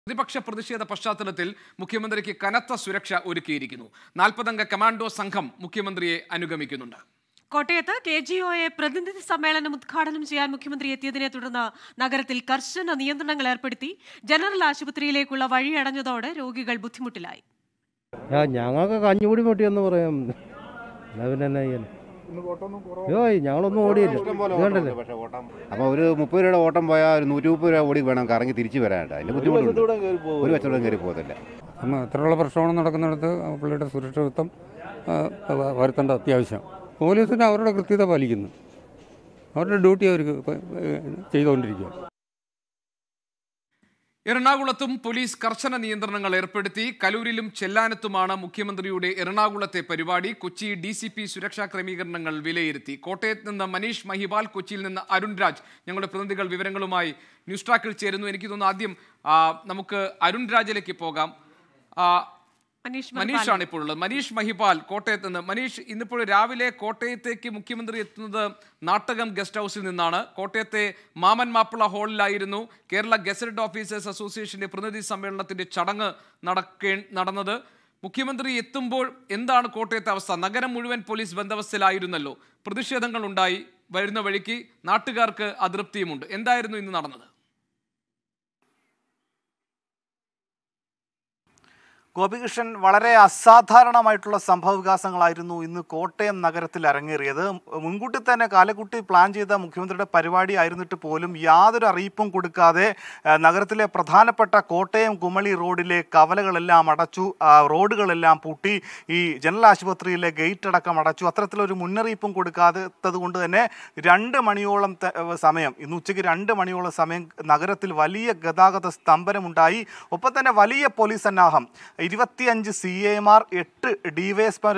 പ്രതിപക്ഷ പ്രതിഷേധ പശ്ചാത്തലത്തിൽ മുഖ്യമന്ത്രിക്ക് കനത്ത സുരക്ഷ ഒരുക്കിയിരിക്കുന്നു നാൽപ്പതംഗ കമാൻഡോ സംഘം മുഖ്യമന്ത്രിയെ അനുഗമിക്കുന്നുണ്ട് കോട്ടയത്ത് കെ ജി ഒയെ പ്രതിനിധി സമ്മേളനം ഉദ്ഘാടനം ചെയ്യാൻ മുഖ്യമന്ത്രി എത്തിയതിനെ തുടർന്ന് നഗരത്തിൽ കർശന നിയന്ത്രണങ്ങൾ ഏർപ്പെടുത്തി ജനറൽ ആശുപത്രിയിലേക്കുള്ള വഴി അടഞ്ഞതോടെ രോഗികൾ ബുദ്ധിമുട്ടിലായി ആ ഞങ്ങൾക്ക് കഞ്ഞുകൂടി പൊട്ടിയെന്ന് പറയാം എന്നാ പിന്നെ എന്നാ ചെയ്യാൻ അയ്യോ ഞങ്ങളൊന്നും ഓടിയില്ല ഇത് കണ്ടല്ലേ അപ്പോൾ ഒരു മുപ്പത് രൂപയുടെ ഓട്ടം പോയാൽ ഒരു നൂറ്റി മുപ്പത് രൂപ ഓടി വേണം കറങ്ങി തിരിച്ച് വരാനായിട്ട് അതിൻ്റെ ബുദ്ധിമുട്ടുണ്ട് ഒരു വശത്തോടെ കയറി പോകത്തില്ല നമ്മൾ എത്രയുള്ള പ്രശ്നമാണ് നടക്കുന്നിടത്ത് പുള്ളിയുടെ സുരക്ഷിതത്വം ആ, വ- വരുത്തേണ്ട അത്യാവശ്യം പോലീസിന് അവരുടെ കൃത്യത പാലിക്കുന്നു അവരുടെ ഡ്യൂട്ടി അവർ ചെയ്തുകൊണ്ടിരിക്കുക എറണാകുളത്തും പോലീസ് കർശന നിയന്ത്രണങ്ങൾ ഏർപ്പെടുത്തി കലൂരിലും ചെല്ലാനത്തുമാണ് മുഖ്യമന്ത്രിയുടെ എറണാകുളത്തെ പരിപാടി കൊച്ചി ഡി സി പി സുരക്ഷാ ക്രമീകരണങ്ങൾ വിലയിരുത്തി കോട്ടയത്ത് നിന്ന് മനീഷ് മഹിപാൽ കൊച്ചിയിൽ നിന്ന് അരുൺ രാജ് ഞങ്ങളുടെ പ്രതിനിധികൾ വിവരങ്ങളുമായി ന്യൂസ് ട്രാക്കിൽ ചേരുന്നു എനിക്ക് തോന്നുന്നു ആദ്യം ആ, നമുക്ക് അരുൺ രാജിലേക്ക് പോകാം ആ, മനീഷ് മനീഷാണ് ഇപ്പോൾ ഉള്ളത് മനീഷ് മഹിപാൽ കോട്ടയത്ത് നിന്ന് മനീഷ് ഇന്നിപ്പോൾ രാവിലെ കോട്ടയത്തേക്ക് മുഖ്യമന്ത്രി എത്തുന്നത് നാട്ടകം ഗസ്റ്റ് ഹൗസിൽ നിന്നാണ് കോട്ടയത്തെ മാമൻ മാപ്പിള ഹാളിലായിരുന്നു കേരള ഗസറ്റഡ് ഓഫീസേഴ്സ് അസോസിയേഷന്റെ പ്രതിനിധി സമ്മേളനത്തിന്റെ ചടങ്ങ് നടക്കേ നടന്നത് മുഖ്യമന്ത്രി എത്തുമ്പോൾ എന്താണ് കോട്ടയത്തെ അവസ്ഥ നഗരം മുഴുവൻ പോലീസ് ബന്ദോബസ്തിലായിരുന്നല്ലോ പ്രതിഷേധങ്ങൾ ഉണ്ടായി വരുന്ന വഴിക്ക് നാട്ടുകാർക്ക് അതൃപ്തിയുമുണ്ട് എന്തായിരുന്നു ഇന്ന് നടന്നത് ഗോപികൃഷ്ണൻ വളരെ അസാധാരണമായിട്ടുള്ള സംഭവ വികാസങ്ങളായിരുന്നു ഇന്ന് കോട്ടയം നഗരത്തിൽ അരങ്ങേറിയത് മുൻകൂട്ടി തന്നെ കാലക്കുട്ടി പ്ലാൻ ചെയ്ത മുഖ്യമന്ത്രിയുടെ പരിപാടി ആയിരുന്നിട്ട് പോലും യാതൊരു അറിയിപ്പും കൊടുക്കാതെ ആ, നഗരത്തിലെ പ്രധാനപ്പെട്ട കോട്ടയം കുമളി റോഡിലെ കവലകളെല്ലാം അടച്ചു ആ, റോഡുകളെല്ലാം പൂട്ടി ഈ ജനറൽ ആശുപത്രിയിലെ ഗേറ്റ് അടക്കം അടച്ചു അത്തരത്തിലൊരു മുന്നറിയിപ്പും കൊടുക്കാത്തത് കൊണ്ട് തന്നെ രണ്ട് മണിയോളം ത- സമയം ഇന്ന് ഉച്ചയ്ക്ക് രണ്ട് മണിയോളം സമയം നഗരത്തിൽ വലിയ ഗതാഗത സ്തംഭനമുണ്ടായി ഒപ്പം തന്നെ വലിയ പോലീസ് സന്നാഹം ഇരുപത്തിയഞ്ച് സി എമാർ എട്ട് ഡിവൈഎസ്മാർ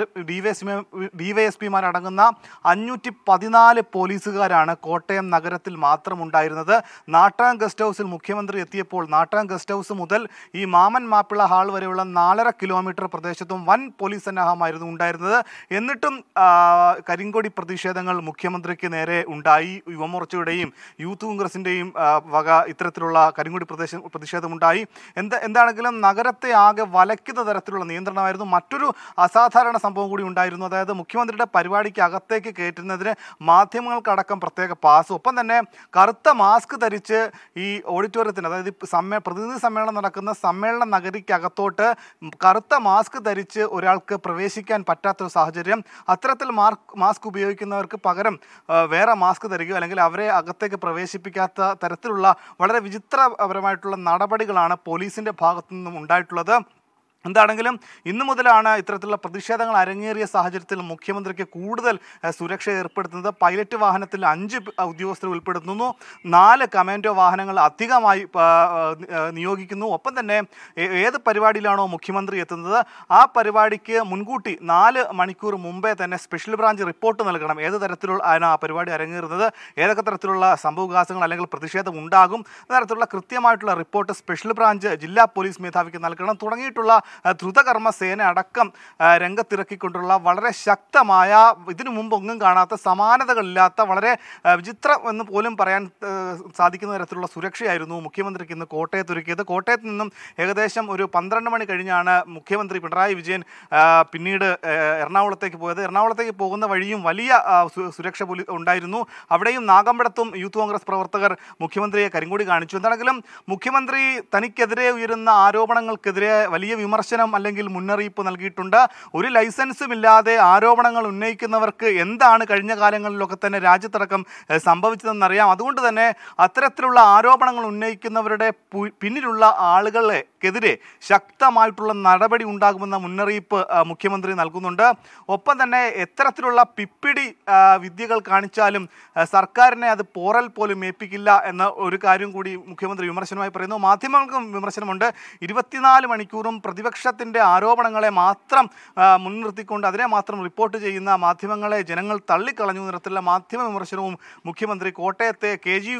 ഡിവൈഎസ്പിമാർ അടങ്ങുന്ന അഞ്ഞൂറ്റി പതിനാല് പോലീസുകാരാണ് കോട്ടയം നഗരത്തിൽ മാത്രം ഉണ്ടായിരുന്നത് നാട്ടകം ഗസ്റ്റ് ഹൗസിൽ മുഖ്യമന്ത്രി എത്തിയപ്പോൾ നാട്ടകം ഗസ്റ്റ് ഹൗസ് മുതൽ ഈ മാമൻ മാപ്പിള ഹാൾ വരെയുള്ള നാലര കിലോമീറ്റർ പ്രദേശത്തും വൻ പോലീസ് സന്നാഹമായിരുന്നു ഉണ്ടായിരുന്നത് എന്നിട്ടും ആ, കരിങ്കൊടി പ്രതിഷേധങ്ങൾ മുഖ്യമന്ത്രിക്ക് നേരെ ഉണ്ടായി യുവമോർച്ചയുടെയും യൂത്ത് കോൺഗ്രസിൻ്റെയും വക ഇത്തരത്തിലുള്ള കരിങ്കൊടി പ്രദേശ പ്രതിഷേധമുണ്ടായി എന്താ എന്താണെങ്കിലും നഗരത്തെ ആകെ വലയ്ക്കുന്ന തരത്തിലുള്ള നിയന്ത്രണമായിരുന്നു മറ്റൊരു അസാധാരണ സംഭവം കൂടി ഉണ്ടായിരുന്നു അതായത് മുഖ്യമന്ത്രിയുടെ പരിപാടിക്ക് അകത്തേക്ക് കയറ്റുന്നതിന് മാധ്യമങ്ങൾക്കടക്കം പ്രത്യേക പാസ് ഒപ്പം തന്നെ കറുത്ത മാസ്ക് ധരിച്ച് ഈ ഓഡിറ്റോറിയത്തിന് അതായത് ഈ സമ്മേ പ്രതിനിധി സമ്മേളനം നടക്കുന്ന സമ്മേളന നഗരിക്കകത്തോട്ട് കറുത്ത മാസ്ക് ധരിച്ച് ഒരാൾക്ക് പ്രവേശിക്കാൻ പറ്റാത്ത ഒരു സാഹചര്യം അത്തരത്തിൽ മാർക്ക് മാസ്ക് ഉപയോഗിക്കുന്നവർക്ക് പകരം ആ, വേറെ മാസ്ക് തരികയോ അല്ലെങ്കിൽ അവരെ അകത്തേക്ക് പ്രവേശിപ്പിക്കാത്ത തരത്തിലുള്ള വളരെ വിചിത്രപരമായിട്ടുള്ള നടപടികളാണ് പോലീസിൻ്റെ ഭാഗത്തു നിന്നും ഉണ്ടായിട്ടുള്ളത് എന്താണെങ്കിലും ഇന്നു മുതലാണ് ഇത്തരത്തിലുള്ള പ്രതിഷേധങ്ങൾ അരങ്ങേറിയ സാഹചര്യത്തിൽ മുഖ്യമന്ത്രിക്ക് കൂടുതൽ ഏഹ്, സുരക്ഷ ഏർപ്പെടുത്തുന്നത് പൈലറ്റ് വാഹനത്തിൽ അഞ്ച് പ് ഉദ്യോഗസ്ഥർ ഉൾപ്പെടുത്തുന്നു നാല് കമാൻഡോ വാഹനങ്ങൾ അധികമായി ആ, ഏഹ്, നിയോഗിക്കുന്നു ഒപ്പം തന്നെ ഏ- ഏത് പരിപാടിയിലാണോ മുഖ്യമന്ത്രി എത്തുന്നത് ആ പരിപാടിക്ക് മുൻകൂട്ടി നാല് മണിക്കൂർ മുമ്പേ തന്നെ സ്പെഷ്യൽ ബ്രാഞ്ച് റിപ്പോർട്ട് നൽകണം ഏത് തരത്തിലുള്ള ആണ് ആ പരിപാടി അരങ്ങേറുന്നത് ഏതൊക്കെ തരത്തിലുള്ള സംഭവവികാസങ്ങൾ അല്ലെങ്കിൽ പ്രതിഷേധം ഉണ്ടാകും തരത്തിലുള്ള കൃത്യമായിട്ടുള്ള റിപ്പോർട്ട് സ്പെഷ്യൽ ബ്രാഞ്ച് ജില്ലാ പോലീസ് മേധാവിക്ക് നൽകണം തുടങ്ങിയിട്ടുള്ള ആ, ദ്രുതകർമ്മ സേന അടക്കം ആ, രംഗത്തിറക്കിക്കൊണ്ടുള്ള വളരെ ശക്തമായ ഇതിനു മുമ്പ് ഒന്നും കാണാത്ത സമാനതകളില്ലാത്ത വളരെ ആ, വിചിത്രം എന്ന് പോലും പറയാൻ ആ, സാധിക്കുന്ന തരത്തിലുള്ള സുരക്ഷയായിരുന്നു മുഖ്യമന്ത്രിക്ക് ഇന്ന് കോട്ടയത്ത് ഒരുക്കിയത് കോട്ടയത്ത് നിന്നും ഏകദേശം ഒരു പന്ത്രണ്ട് മണി കഴിഞ്ഞാണ് മുഖ്യമന്ത്രി പിണറായി വിജയൻ ആ, പിന്നീട് ആ, എറണാകുളത്തേക്ക് പോയത് എറണാകുളത്തേക്ക് പോകുന്ന വഴിയും വലിയ ആ, സു- സുരക്ഷ പോലീ ഉണ്ടായിരുന്നു അവിടെയും നാഗമ്പടത്തും യൂത്ത് കോൺഗ്രസ് പ്രവർത്തകർ മുഖ്യമന്ത്രിയെ കരിങ്കൊടി കാണിച്ചു എന്താണെങ്കിലും മുഖ്യമന്ത്രി തനിക്കെതിരെ ഉയരുന്ന ആരോപണങ്ങൾക്കെതിരെ വലിയ വിമർശനം അല്ലെങ്കിൽ മുന്നറിയിപ്പ് നൽകിയിട്ടുണ്ട് ഒരു ലൈസൻസും ഇല്ലാതെ ആരോപണങ്ങൾ ഉന്നയിക്കുന്നവർക്ക് എന്താണ് കഴിഞ്ഞ കാലങ്ങളിലൊക്കെ തന്നെ രാജ്യത്തടക്കം ഏഹ്, സംഭവിച്ചതെന്നറിയാം അതുകൊണ്ട് തന്നെ അത്തരത്തിലുള്ള ആരോപണങ്ങൾ ഉന്നയിക്കുന്നവരുടെ പു- പിന്നിലുള്ള ആളുകളെക്കെതിരെ ശക്തമായിട്ടുള്ള നടപടി ഉണ്ടാകുമെന്ന മുന്നറിയിപ്പ് ആ, മുഖ്യമന്ത്രി നൽകുന്നുണ്ട് ഒപ്പം തന്നെ എത്തരത്തിലുള്ള പിപ്പിടി ആ, വിദ്യകൾ കാണിച്ചാലും ആ, സർക്കാരിനെ അത് പോറൽ പോലും ഏൽപ്പിക്കില്ല എന്ന ഒരു കാര്യം കൂടി മുഖ്യമന്ത്രി വിമർശനമായി പറയുന്നു മാധ്യമങ്ങൾക്കും വിമർശനമുണ്ട് ഇരുപത്തിനാല് മണിക്കൂറും പ്രതിപക്ഷത്തിൻ്റെ ആരോപണങ്ങളെ മാത്രം ആ, മുൻനിർത്തിക്കൊണ്ട് അതിനെ മാത്രം റിപ്പോർട്ട് ചെയ്യുന്ന മാധ്യമങ്ങളെ ജനങ്ങൾ തള്ളിക്കളഞ്ഞു നിരത്തിലുള്ള മാധ്യമ വിമർശനവും മുഖ്യമന്ത്രി കോട്ടയത്തെ K G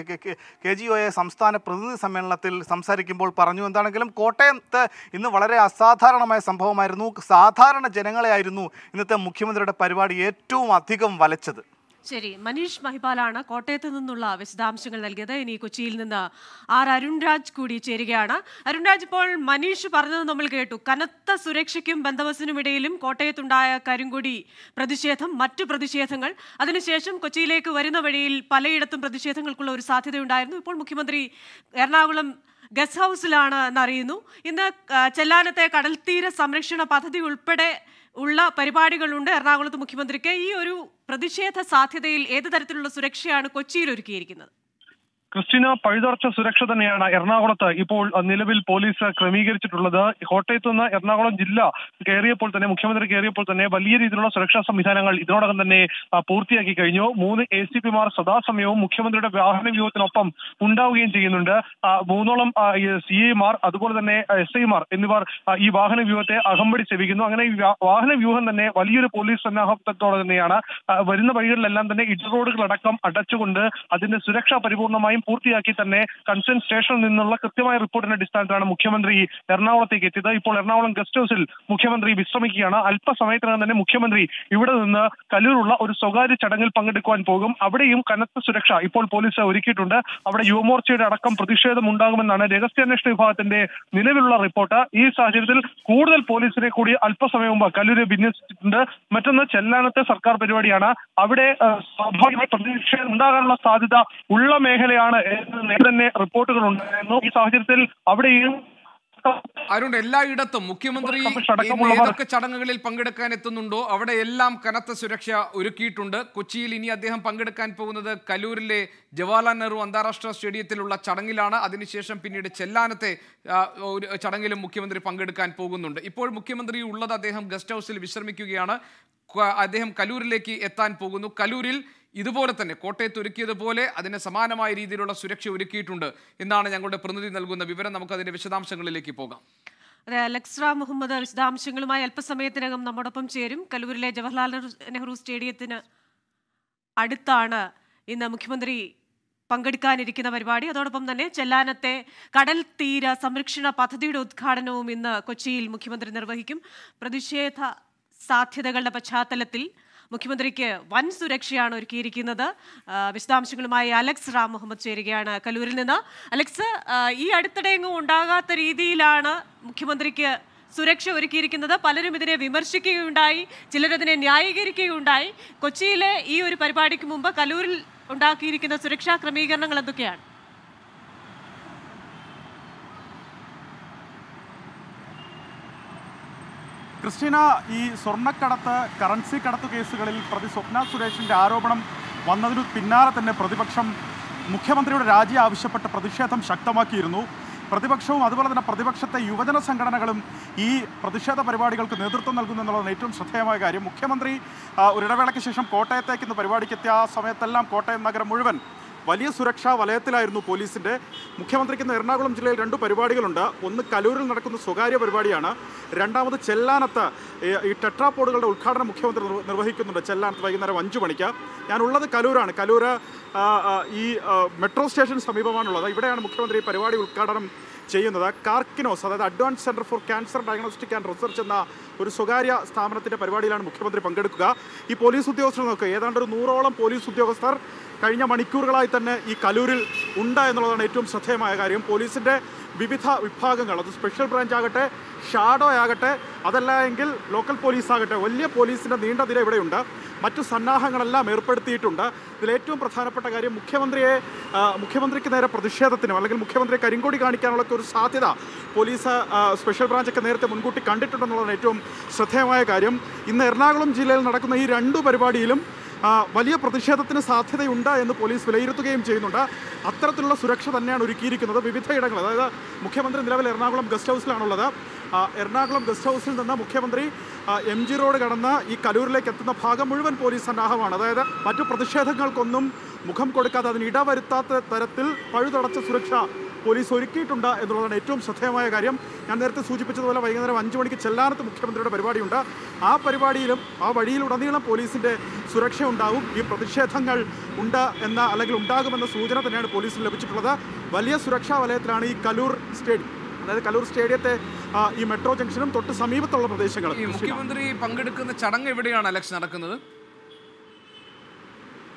K G O A സംസ്ഥാന പ്രതിനിധി സമ്മേളനത്തിൽ സംസാരിക്കുമ്പോൾ പറഞ്ഞു എന്താണെങ്കിലും കോട്ടയത്ത് ഇന്ന് വളരെ അസാധാരണമായ സംഭവമായിരുന്നു സാധാരണ ജനങ്ങളെയായിരുന്നു ഇന്നത്തെ മുഖ്യമന്ത്രിയുടെ പരിപാടി ഏറ്റവും അധികം വലച്ചത് ശരി മനീഷ് മഹിപാലാണ് കോട്ടയത്ത് നിന്നുള്ള വിശദാംശങ്ങൾ നൽകിയത് ഇനി കൊച്ചിയിൽ നിന്ന് ആർ അരുൺരാജ് കൂടി ചേരുകയാണ് അരുൺരാജ് ഇപ്പോൾ മനീഷ് പറഞ്ഞത് നമ്മൾ കേട്ടു കനത്ത സുരക്ഷയ്ക്കും ബന്ദോബസ്തിനും ഇടയിലും കോട്ടയത്തുണ്ടായ കരിങ്കൊടി പ്രതിഷേധം മറ്റു പ്രതിഷേധങ്ങൾ അതിനുശേഷം കൊച്ചിയിലേക്ക് വരുന്ന വഴിയിൽ പലയിടത്തും പ്രതിഷേധങ്ങൾക്കുള്ള ഒരു സാധ്യതയുണ്ടായിരുന്നു ഇപ്പോൾ മുഖ്യമന്ത്രി എറണാകുളം ഗസ്റ്റ് ഹൗസിലാണ് എന്നറിയുന്നു ഇന്ന് ആ, ചെല്ലാനത്തെ കടൽത്തീര സംരക്ഷണ പദ്ധതി ഉൾപ്പെടെ ഉള്ള പരിപാടികളുണ്ട് എറണാകുളത്ത് മുഖ്യമന്ത്രിക്ക് ഈ ഒരു പ്രതിഷേധ സാധ്യതയിൽ ഏത് തരത്തിലുള്ള സുരക്ഷയാണ് കൊച്ചിയിൽ ഒരുക്കിയിരിക്കുന്നത് ക്രിസ്റ്റിന പഴുതടച്ച സുരക്ഷ തന്നെയാണ് എറണാകുളത്ത് ഇപ്പോൾ അഹ്, നിലവിൽ പോലീസ് ക്രമീകരിച്ചിട്ടുള്ളത് കോട്ടയത്ത് നിന്ന് എറണാകുളം ജില്ല കയറിയപ്പോൾ തന്നെ മുഖ്യമന്ത്രി കയറിയപ്പോൾ തന്നെ വലിയ രീതിയിലുള്ള സുരക്ഷാ സംവിധാനങ്ങൾ ഇതിനോടകം തന്നെ അഹ്, പൂർത്തിയാക്കി കഴിഞ്ഞു മൂന്ന് എ സി പിമാർ സദാസമയവും മുഖ്യമന്ത്രിയുടെ വാഹന വ്യൂഹത്തിനൊപ്പം ഉണ്ടാവുകയും ചെയ്യുന്നുണ്ട് ആ, മൂന്നോളം സി ഐമാർ അതുപോലെ തന്നെ എസ് ഐമാർ എന്നിവർ ആ, ഈ വാഹന വ്യൂഹത്തെ അകമ്പടി സേവിക്കുന്നു അങ്ങനെ ഈ വാ- വാഹന വ്യൂഹം തന്നെ വലിയൊരു പോലീസ് സന്നാഹത്തോടെ തന്നെയാണ് ആ, വരുന്ന വഴികളിലെല്ലാം തന്നെ ഇടറോഡുകളടക്കം അടച്ചുകൊണ്ട് അതിന്റെ സുരക്ഷ പരിപൂർണമായും പൂർത്തിയാക്കി തന്നെ കൺസേൺ സ്റ്റേഷനിൽ നിന്നുള്ള കൃത്യമായ റിപ്പോർട്ടിന്റെ അടിസ്ഥാനത്തിലാണ് മുഖ്യമന്ത്രി എറണാകുളത്തേക്ക് എത്തിയത് ഇപ്പോൾ എറണാകുളം ഗസ്റ്റ് ഹൗസിൽ മുഖ്യമന്ത്രി വിശ്രമിക്കുകയാണ് അല്പസമയത്തിനകം തന്നെ മുഖ്യമന്ത്രി ഇവിടെ നിന്ന് കലൂരുള്ള ഒരു സ്വകാര്യ ചടങ്ങിൽ പങ്കെടുക്കുവാൻ പോകും അവിടെയും കനത്ത സുരക്ഷ ഇപ്പോൾ പോലീസ് ഒരുക്കിയിട്ടുണ്ട് അവിടെ യുവമോർച്ചയുടെ അടക്കം പ്രതിഷേധം ഉണ്ടാകുമെന്നാണ് രഹസ്യാന്വേഷണ വിഭാഗത്തിന്റെ നിലവിലുള്ള റിപ്പോർട്ട് ഈ സാഹചര്യത്തിൽ കൂടുതൽ പോലീസിനെ കൂടി അല്പസമയം മുമ്പ് കല്ലൂര് വിന്യസിച്ചിട്ടുണ്ട് മറ്റൊന്ന് ചെല്ലാനത്തെ സർക്കാർ പരിപാടിയാണ് അവിടെ ഏഹ്, സ്വാഭാവികമായി പ്രതിഷേധം ഉണ്ടാകാനുള്ള സാധ്യത ഉള്ള മേഖലയാണ് എന്ന് നേരത്തെ തന്നെ റിപ്പോർട്ടുകൾ ഉണ്ടായിരുന്നു ഈ സാഹചര്യത്തിൽ അവിടെയും അരുൺ എല്ലായിടത്തും മുഖ്യമന്ത്രി അടക്കമുള്ളവർ- ഇന്ന് ഏതൊക്കെ ചടങ്ങുകളിൽ പങ്കെടുക്കാൻ എത്തുന്നുണ്ടോ അവിടെ എല്ലാം കനത്ത സുരക്ഷ ഒരുക്കിയിട്ടുണ്ട് കൊച്ചിയിൽ ഇനി അദ്ദേഹം പങ്കെടുക്കാൻ പോകുന്നത് കലൂരിലെ ജവഹർലാൽ നെഹ്റു അന്താരാഷ്ട്ര സ്റ്റേഡിയത്തിലുള്ള ചടങ്ങിലാണ് അതിനുശേഷം പിന്നീട് ചെല്ലാനത്തെ ആ, ഒരു ചടങ്ങിലും മുഖ്യമന്ത്രി പങ്കെടുക്കാൻ പോകുന്നുണ്ട് ഇപ്പോൾ മുഖ്യമന്ത്രി ഉള്ളത് അദ്ദേഹം ഗസ്റ്റ് ഹൗസിൽ വിശ്രമിക്കുകയാണ് ക- അദ്ദേഹം കലൂരിലേക്ക് എത്താൻ പോകുന്നു കലൂരിൽ ഇതുപോലെ തന്നെ കോട്ടയത്ത് ഒരുക്കിയതുപോലെ അതിന് സമാനമായ രീതിയിലുള്ള സുരക്ഷ ഒരുക്കിയിട്ടുണ്ട് എന്നാണ് ഞങ്ങളുടെ പ്രതിനിധി നൽകുന്ന വിവരം നമുക്ക് അതിന്റെ വിശദാംശങ്ങളിലേക്ക് പോകാം അതെ അലക്സ്ര മുഹമ്മദ് വിശദാംശങ്ങളുമായി അല്പസമയത്തിനകം നമ്മോടൊപ്പം ചേരും കലൂരിലെ ജവഹർലാൽ നെഹ്റു- നെഹ്റു സ്റ്റേഡിയത്തിന് അടുത്താണ് ഇന്ന് മുഖ്യമന്ത്രി പങ്കെടുക്കാനിരിക്കുന്ന പരിപാടി അതോടൊപ്പം തന്നെ ചെല്ലാനത്തെ കടൽ തീര സംരക്ഷണ പദ്ധതിയുടെ ഉദ്ഘാടനവും ഇന്ന് കൊച്ചിയിൽ മുഖ്യമന്ത്രി നിർവഹിക്കും പ്രതിഷേധ സാധ്യതകളുടെ പശ്ചാത്തലത്തിൽ മുഖ്യമന്ത്രിക്ക് വൻ സുരക്ഷയാണ് ഒരുക്കിയിരിക്കുന്നത് ആ, വിശദാംശങ്ങളുമായി അലക്സ് റാം മുഹമ്മദ് ചേരുകയാണ് കലൂരിൽ നിന്ന് അലക്സ് ആ, ഈ അടുത്തിടെ എങ്ങും ഉണ്ടാകാത്ത രീതിയിലാണ് മുഖ്യമന്ത്രിക്ക് സുരക്ഷ ഒരുക്കിയിരിക്കുന്നത് പലരും ഇതിനെ വിമർശിക്കുകയുണ്ടായി ചിലരതിനെ ന്യായീകരിക്കുകയുണ്ടായി കൊച്ചിയിലെ ഈ ഒരു പരിപാടിക്ക് മുമ്പ് കലൂരിൽ ഉണ്ടാക്കിയിരിക്കുന്ന സുരക്ഷാ ക്രമീകരണങ്ങൾ എന്തൊക്കെയാണ് ക്രിസ്റ്റീന ഈ സ്വർണ്ണക്കടത്ത് കറൻസി കടത്ത് കേസുകളിൽ പ്രതി സ്വപ്ന സുരേഷിന്റെ ആരോപണം വന്നതിനു പിന്നാലെ തന്നെ പ്രതിപക്ഷം മുഖ്യമന്ത്രിയുടെ രാജി ആവശ്യപ്പെട്ട് പ്രതിഷേധം ശക്തമാക്കിയിരുന്നു പ്രതിപക്ഷവും അതുപോലെ തന്നെ പ്രതിപക്ഷത്തെ യുവജന സംഘടനകളും ഈ പ്രതിഷേധ പരിപാടികൾക്ക് നേതൃത്വം നൽകുന്നു എന്നുള്ളതാണ് ഏറ്റവും ശ്രദ്ധേയമായ കാര്യം മുഖ്യമന്ത്രി ആ, ഒരു ഇടവേളയ്ക്ക് ശേഷം കോട്ടയത്തേക്ക് ഇന്ന് പരിപാടിക്ക് എത്തിയ ആ സമയത്തെല്ലാം കോട്ടയം നഗരം മുഴുവൻ വലിയ സുരക്ഷാ വലയത്തിലായിരുന്നു പോലീസിന്റെ മുഖ്യമന്ത്രിക്ക് ഇന്ന് എറണാകുളം ജില്ലയിൽ രണ്ട് പരിപാടികളുണ്ട് ഒന്ന് കലൂരിൽ നടക്കുന്ന സ്വകാര്യ പരിപാടിയാണ് രണ്ടാമത് ചെല്ലാനത്ത് ഈ ഈ ടെട്രാപോഡുകളുടെ ഉദ്ഘാടനം മുഖ്യമന്ത്രി നിർവ- നിർവഹിക്കുന്നുണ്ട് ചെല്ലാനത്ത് വൈകുന്നേരം അഞ്ച് മണിക്ക് ഞാനുള്ളത് കലൂരാണ് കലൂര് ആ, ആ, ഈ ആ, മെട്രോ സ്റ്റേഷൻ സമീപമാണുള്ളത് ഇവിടെയാണ് മുഖ്യമന്ത്രി ഈ പരിപാടി ഉദ്ഘാടനം ചെയ്യുന്നത് കാർക്കിനോസ് അതായത് advance centre for cancer diagnostic and research എന്ന ഒരു സ്വകാര്യ സ്ഥാപനത്തിൻ്റെ പരിപാടിയിലാണ് മുഖ്യമന്ത്രി പങ്കെടുക്കുക ഈ പോലീസ് ഉദ്യോഗസ്ഥർ നോക്കുക ഏതാണ്ട് ഒരു നൂറോളം പോലീസ് ഉദ്യോഗസ്ഥർ കഴിഞ്ഞ മണിക്കൂറുകളായി തന്നെ ഈ കലൂരിൽ ഉണ്ട് എന്നുള്ളതാണ് ഏറ്റവും ശ്രദ്ധേയമായ കാര്യം പോലീസിൻ്റെ വിവിധ വിഭാഗങ്ങൾ അത് സ്പെഷ്യൽ ബ്രാഞ്ച് ആകട്ടെ ഷാഡോ ആകട്ടെ അതല്ല എങ്കിൽ ലോക്കൽ പോലീസ് ആകട്ടെ വലിയ പോലീസിൻ്റെ നീണ്ട നിര ഇവിടെയുണ്ട് മറ്റു സന്നാഹങ്ങളെല്ലാം ഏർപ്പെടുത്തിയിട്ടുണ്ട് ഇതിൽ ഏറ്റവും പ്രധാനപ്പെട്ട കാര്യം മുഖ്യമന്ത്രിയെ ആ, മുഖ്യമന്ത്രിക്ക് നേരെ പ്രതിഷേധത്തിനും അല്ലെങ്കിൽ മുഖ്യമന്ത്രിയെ കരിങ്കൊടി കാണിക്കാനുള്ള ഒക്കെ ഒരു സാധ്യത പോലീസ് ആ, സ്പെഷ്യൽ ബ്രാഞ്ചൊക്കെ നേരത്തെ മുൻകൂട്ടി കണ്ടിട്ടുണ്ടെന്നുള്ളതാണ് ഏറ്റവും ശ്രദ്ധേയമായ കാര്യം ഇന്ന് എറണാകുളം ജില്ലയിൽ നടക്കുന്ന ഈ രണ്ടു പരിപാടിയിലും ആ, വലിയ പ്രതിഷേധത്തിന് സാധ്യതയുണ്ട് എന്ന് പോലീസ് വിലയിരുത്തുകയും ചെയ്യുന്നുണ്ട് അത്തരത്തിലുള്ള സുരക്ഷ തന്നെയാണ് ഒരുക്കിയിരിക്കുന്നത് വിവിധ ഇടങ്ങൾ അതായത് മുഖ്യമന്ത്രി നിലവിൽ എറണാകുളം ഗസ്റ്റ് ഹൗസിലാണുള്ളത് ആ, എറണാകുളം ഗസ്റ്റ് ഹൗസിൽ നിന്ന് മുഖ്യമന്ത്രി ആ, എം ജി റോഡ് കടന്ന് ഈ കലൂരിലേക്ക് എത്തുന്ന ഭാഗം മുഴുവൻ പോലീസ് സന്നാഹമാണ് അതായത് മറ്റു പ്രതിഷേധങ്ങൾക്കൊന്നും മുഖം കൊടുക്കാതെ അതിന് ഇടവരുത്താത്ത തരത്തിൽ പഴുതടച്ച സുരക്ഷ പോലീസ് ഒരുക്കിയിട്ടുണ്ട് എന്നുള്ളതാണ് ഏറ്റവും ശ്രദ്ധേയമായ കാര്യം ഞാൻ നേരത്തെ സൂചിപ്പിച്ചതുപോലെ വൈകുന്നേരം അഞ്ച് മണിക്ക് ചെല്ലാനത്ത് മുഖ്യമന്ത്രിയുടെ പരിപാടിയുണ്ട് ആ പരിപാടിയിലും ആ വഴിയിലുടനീളം പോലീസിന്റെ സുരക്ഷ ഉണ്ടാവും ഈ പ്രതിഷേധങ്ങൾ ഉണ്ട് എന്ന അല്ലെങ്കിൽ ഉണ്ടാകുമെന്ന സൂചന തന്നെയാണ് പോലീസിന് ലഭിച്ചിട്ടുള്ളത് വലിയ സുരക്ഷാ വലയത്തിലാണ് ഈ കലൂർ സ്റ്റേഡിയം അതായത് കലൂർ സ്റ്റേഡിയത്തെ ആ, ഈ മെട്രോ ജംഗ്ഷനും തൊട്ട് സമീപത്തുള്ള പ്രദേശങ്ങളും ഈ മുഖ്യമന്ത്രി പങ്കെടുക്കുന്ന ചടങ്ങ് എവിടെയാണ് അലക്സ് നടക്കുന്നത്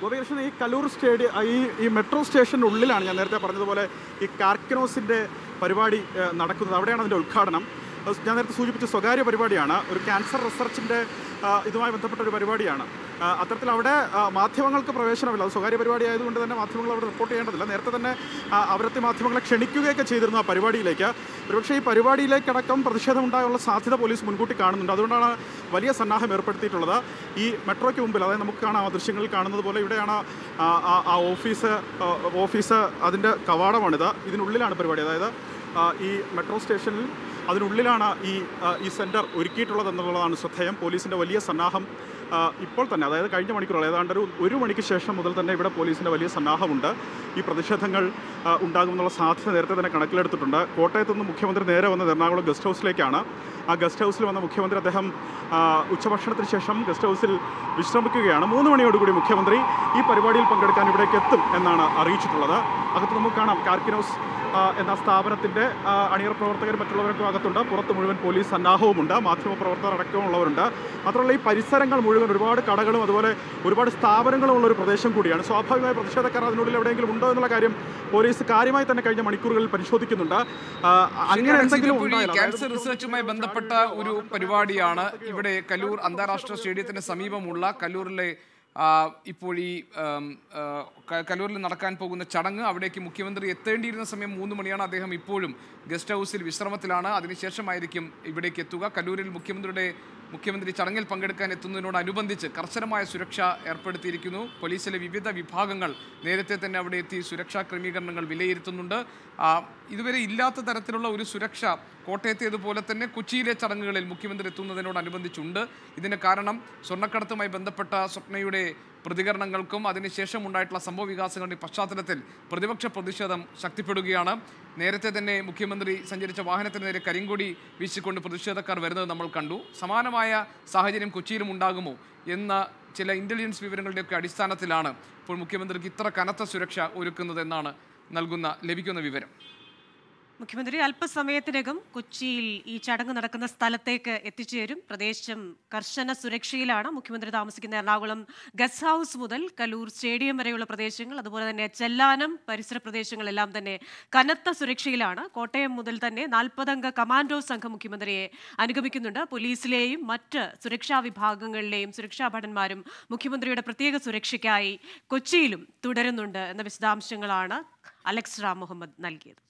ഗോപികൃഷ്ണൻ ഈ കലൂർ സ്റ്റേഡിയം ഈ ഈ മെട്രോ സ്റ്റേഷൻ്റെ ഉള്ളിലാണ് ഞാൻ നേരത്തെ പറഞ്ഞതുപോലെ ഈ കാർക്കിനോസിൻ്റെ പരിപാടി ഏഹ്, നടക്കുന്നത് അവിടെയാണ് അതിൻ്റെ ഉദ്ഘാടനം അത് ഞാൻ നേരത്തെ സൂചിപ്പിച്ച സ്വകാര്യ പരിപാടിയാണ് ഒരു ക്യാൻസർ റിസർച്ചിൻ്റെ ഇതുമായി ബന്ധപ്പെട്ട ഒരു പരിപാടിയാണ് ആ, അത്തരത്തിൽ അവിടെ ആ, മാധ്യമങ്ങൾക്ക് പ്രവേശനമില്ല അത് സ്വകാര്യ പരിപാടി ആയതുകൊണ്ട് തന്നെ മാധ്യമങ്ങൾ അവിടെ റിപ്പോർട്ട് ചെയ്യേണ്ടതില്ല നേരത്തെ തന്നെ ആ, അവരത്തെ മാധ്യമങ്ങളെ ക്ഷണിക്കുകയൊക്കെ ചെയ്തിരുന്നു ആ പരിപാടിയിലേക്ക് ഒരുപക്ഷേ ഈ പരിപാടിയിലേക്കടക്കം പ്രതിഷേധം ഉണ്ടാകാനുള്ള സാധ്യത പോലീസ് മുൻകൂട്ടി കാണുന്നുണ്ട് അതുകൊണ്ടാണ് വലിയ സന്നാഹം ഏർപ്പെടുത്തിയിട്ടുള്ളത് ഈ മെട്രോയ്ക്ക് മുമ്പിൽ അതായത് നമുക്ക് കാണാം ആ ദൃശ്യങ്ങളിൽ കാണുന്നത് പോലെ ഇവിടെയാണ് ആ, ആ, ആ ഓഫീസ് ആ, ഓഫീസ് അതിൻ്റെ കവാടമാണിത് ഇതിനുള്ളിലാണ് പരിപാടി അതായത് ആ, ഈ മെട്രോ സ്റ്റേഷനിൽ അതിനുള്ളിലാണ് ഈ ആ, ഈ സെൻറ്റർ ഒരുക്കിയിട്ടുള്ളത് എന്നുള്ളതാണ് ശ്രദ്ധേയം പോലീസിൻ്റെ വലിയ സന്നാഹം ആ, ഇപ്പോൾ തന്നെ അതായത് കഴിഞ്ഞ മണിക്കൂറുകൾ ഏതാണ്ട് ഒരു ഒരു മണിക്ക് ശേഷം മുതൽ തന്നെ ഇവിടെ പോലീസിൻ്റെ വലിയ സന്നാഹമുണ്ട് ഈ പ്രതിഷേധങ്ങൾ ആ, ഉണ്ടാകുമെന്നുള്ള സാധ്യത നേരത്തെ തന്നെ കണക്കിലെടുത്തിട്ടുണ്ട് കോട്ടയത്ത് നിന്ന് മുഖ്യമന്ത്രി നേരെ വന്നത് എറണാകുളം ഗസ്റ്റ് ഹൗസിലേക്കാണ് ആ ഗസ്റ്റ് ഹൗസിൽ വന്ന മുഖ്യമന്ത്രി അദ്ദേഹം ആ, ഉച്ചഭക്ഷണത്തിന് ശേഷം ഗസ്റ്റ് ഹൗസിൽ വിശ്രമിക്കുകയാണ് മൂന്ന് മണിയോടുകൂടി മുഖ്യമന്ത്രി ഈ പരിപാടിയിൽ പങ്കെടുക്കാൻ ഇവിടേക്ക് എത്തും എന്നാണ് അറിയിച്ചിട്ടുള്ളത് അകത്ത് നമുക്ക് കാണാം കാർക്കിനോസ് ആ, എന്ന സ്ഥാപനത്തിൻ്റെ ആ, അണിയറ പ്രവർത്തകരും മറ്റുള്ളവരൊക്കെ അകത്തുണ്ട് പുറത്ത് മുഴുവൻ പോലീസ് സന്നാഹവുമുണ്ട് മാധ്യമപ്രവർത്തകർ അടക്കമുള്ളവരുണ്ട് മാത്രമല്ല ഈ പരിസരങ്ങൾ മുഴുവൻ ഒരുപാട് കടകളും അതുപോലെ ഒരുപാട് സ്ഥാപനങ്ങളും ഉള്ള ഒരു പ്രദേശം കൂടിയാണ് സ്വാഭാവികമായി പ്രതിഷേധക്കാർ അതിനുള്ളിൽ എവിടെയെങ്കിലും ഉണ്ടോ എന്നുള്ള കാര്യം പോലീസ് കാര്യമായി തന്നെ കഴിഞ്ഞ മണിക്കൂറുകളിൽ പരിശോധിക്കുന്നുണ്ട് ആ, അങ്ങനെ ശരിയാണ് എന്തെങ്കിലും സിജു, ഇപ്പോൾ ഈ ഉണ്ടായാൽ ക്യാൻസർ റിസർച്ചുമായി ബന്ധപ്പെട്ട ഒരു പരിപാടിയാണ് ഇവിടെ കല്ലൂർ അന്താരാഷ്ട്ര സ്റ്റേഡിയത്തിന് സമീപമുള്ള കല്ലൂരിലെ ആ, ഇപ്പോൾ ഈ ആം, ആ, ക- കല്ലൂരിൽ നടക്കാൻ പോകുന്ന ചടങ്ങ് അവിടേക്ക് മുഖ്യമന്ത്രി എത്തേണ്ടിയിരുന്ന സമയം മൂന്ന് മണിയാണ് അദ്ദേഹം ഇപ്പോഴും ഗസ്റ്റ് ഹൗസിൽ വിശ്രമത്തിലാണ് അതിനുശേഷമായിരിക്കും ഇവിടേക്ക് എത്തുക കല്ലൂരിൽ മുഖ്യമന്ത്രിയുടെ മുഖ്യമന്ത്രി ചടങ്ങിൽ പങ്കെടുക്കാൻ എത്തുന്നതിനോടനുബന്ധിച്ച് കർശനമായ സുരക്ഷ ഏർപ്പെടുത്തിയിരിക്കുന്നു പോലീസിലെ വിവിധ വിഭാഗങ്ങൾ നേരത്തെ തന്നെ അവിടെ എത്തി സുരക്ഷാ ക്രമീകരണങ്ങൾ വിലയിരുത്തുന്നുണ്ട് ആ, ഇതുവരെ ഇല്ലാത്ത തരത്തിലുള്ള ഒരു സുരക്ഷ കോട്ടയത്തേതുപോലെ തന്നെ കൊച്ചിയിലെ ചടങ്ങുകളിൽ മുഖ്യമന്ത്രി എത്തുന്നതിനോടനുബന്ധിച്ചുണ്ട് ഇതിന് കാരണം സ്വർണ്ണക്കടത്തുമായി ബന്ധപ്പെട്ട സ്വപ്നയുടെ പ്രതികരണങ്ങൾക്കും അതിനുശേഷം ഉണ്ടായിട്ടുള്ള സംഭവ വികാസങ്ങളുടെ പശ്ചാത്തലത്തിൽ പ്രതിപക്ഷ പ്രതിഷേധം ശക്തിപ്പെടുകയാണ് നേരത്തെ തന്നെ മുഖ്യമന്ത്രി സഞ്ചരിച്ച വാഹനത്തിന് നേരെ കരിങ്കൊടി വീശിക്കൊണ്ട് പ്രതിഷേധക്കാർ വരുന്നത് നമ്മൾ കണ്ടു സമാനമായ സാഹചര്യം കൊച്ചിയിലും ഉണ്ടാകുമോ എന്ന ചില ഇന്റലിജൻസ് വിവരങ്ങളുടെയൊക്കെ അടിസ്ഥാനത്തിലാണ് ഇപ്പോൾ മുഖ്യമന്ത്രിക്ക് ഇത്ര കനത്ത സുരക്ഷ ഒരുക്കുന്നത് എന്നാണ് നൽകുന്ന ലഭിക്കുന്ന വിവരം മുഖ്യമന്ത്രി അല്പസമയത്തിനകം കൊച്ചിയിൽ ഈ ചടങ്ങ് നടക്കുന്ന സ്ഥലത്തേക്ക് എത്തിച്ചേരും പ്രദേശം കർശന സുരക്ഷയിലാണ് മുഖ്യമന്ത്രി താമസിക്കുന്ന എറണാകുളം ഗസ്റ്റ് ഹൗസ് മുതൽ കലൂർ സ്റ്റേഡിയം വരെയുള്ള പ്രദേശങ്ങൾ അതുപോലെ തന്നെ ചെല്ലാനം പരിസര പ്രദേശങ്ങളെല്ലാം തന്നെ കനത്ത സുരക്ഷയിലാണ് കോട്ടയം മുതൽ തന്നെ നാൽപ്പതംഗ കമാൻഡോ സംഘം മുഖ്യമന്ത്രിയെ അനുഗമിക്കുന്നുണ്ട് പോലീസിലെയും മറ്റ് സുരക്ഷാ വിഭാഗങ്ങളിലെയും സുരക്ഷാ ഭടന്മാരും മുഖ്യമന്ത്രിയുടെ പ്രത്യേക സുരക്ഷയ്ക്കായി കൊച്ചിയിലും തുടരുന്നുണ്ട് എന്ന വിശദാംശങ്ങളാണ് അലക്സ് റാം മുഹമ്മദ് നൽകിയത്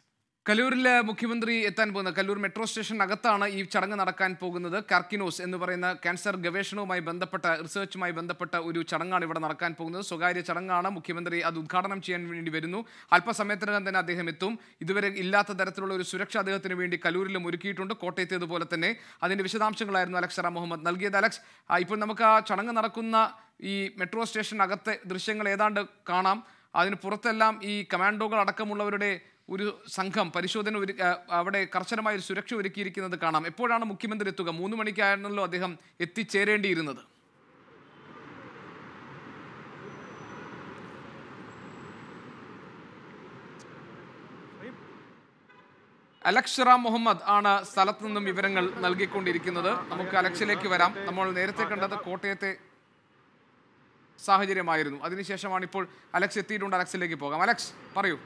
കലൂരിൽ മുഖ്യമന്ത്രി എത്താൻ പോകുന്നത് കല്ലൂർ മെട്രോ സ്റ്റേഷനകത്താണ് ഈ ചടങ്ങ് നടക്കാൻ പോകുന്നത് കാർക്കിനോസ് എന്ന് പറയുന്ന ക്യാൻസർ ഗവേഷണവുമായി ബന്ധപ്പെട്ട റിസർച്ചുമായി ബന്ധപ്പെട്ട ഒരു ചടങ്ങാണ് ഇവിടെ നടക്കാൻ പോകുന്നത് സ്വകാര്യ ചടങ്ങാണ് മുഖ്യമന്ത്രി അത് ഉദ്ഘാടനം ചെയ്യാൻ വേണ്ടി വരുന്നു അല്പസമയത്തിനകം തന്നെ അദ്ദേഹം എത്തും ഇതുവരെ ഇല്ലാത്ത തരത്തിലുള്ള ഒരു സുരക്ഷ അദ്ദേഹത്തിന് വേണ്ടി കലൂരിലും ഒരുക്കിയിട്ടുണ്ട് കോട്ടയത്തേതുപോലെ തന്നെ അതിന്റെ വിശദാംശങ്ങളായിരുന്നു അലക്സ് റ മുഹമ്മദ് നൽകിയത് അലക്സ് ആ, ഇപ്പോൾ നമുക്ക് ആ ചടങ്ങ് നടക്കുന്ന ഈ മെട്രോ സ്റ്റേഷനകത്തെ ദൃശ്യങ്ങൾ ഏതാണ്ട് കാണാം അതിന് പുറത്തെല്ലാം ഈ കമാൻഡോകൾ അടക്കമുള്ളവരുടെ ഒരു സംഘം പരിശോധന ഒരു ആ, അവിടെ കർശനമായ ഒരു സുരക്ഷ ഒരുക്കിയിരിക്കുന്നത് കാണാം എപ്പോഴാണ് മുഖ്യമന്ത്രി എത്തുക മൂന്ന് മണിക്കായിരുന്നല്ലോ അദ്ദേഹം എത്തിച്ചേരേണ്ടിയിരുന്നത് അലക്ഷറ മുഹമ്മദ് ആണ് സ്ഥലത്ത് നിന്നും വിവരങ്ങൾ നൽകിക്കൊണ്ടിരിക്കുന്നത് നമുക്ക് അലക്സിലേക്ക് വരാം നമ്മൾ നേരത്തെ കണ്ടത് കോട്ടയത്തെ സാഹചര്യമായിരുന്നു അതിനുശേഷമാണ് ഇപ്പോൾ അലക്സ് എത്തിയിട്ടുണ്ട് അലക്സിലേക്ക് പോകാം അലക്സ് പറയൂ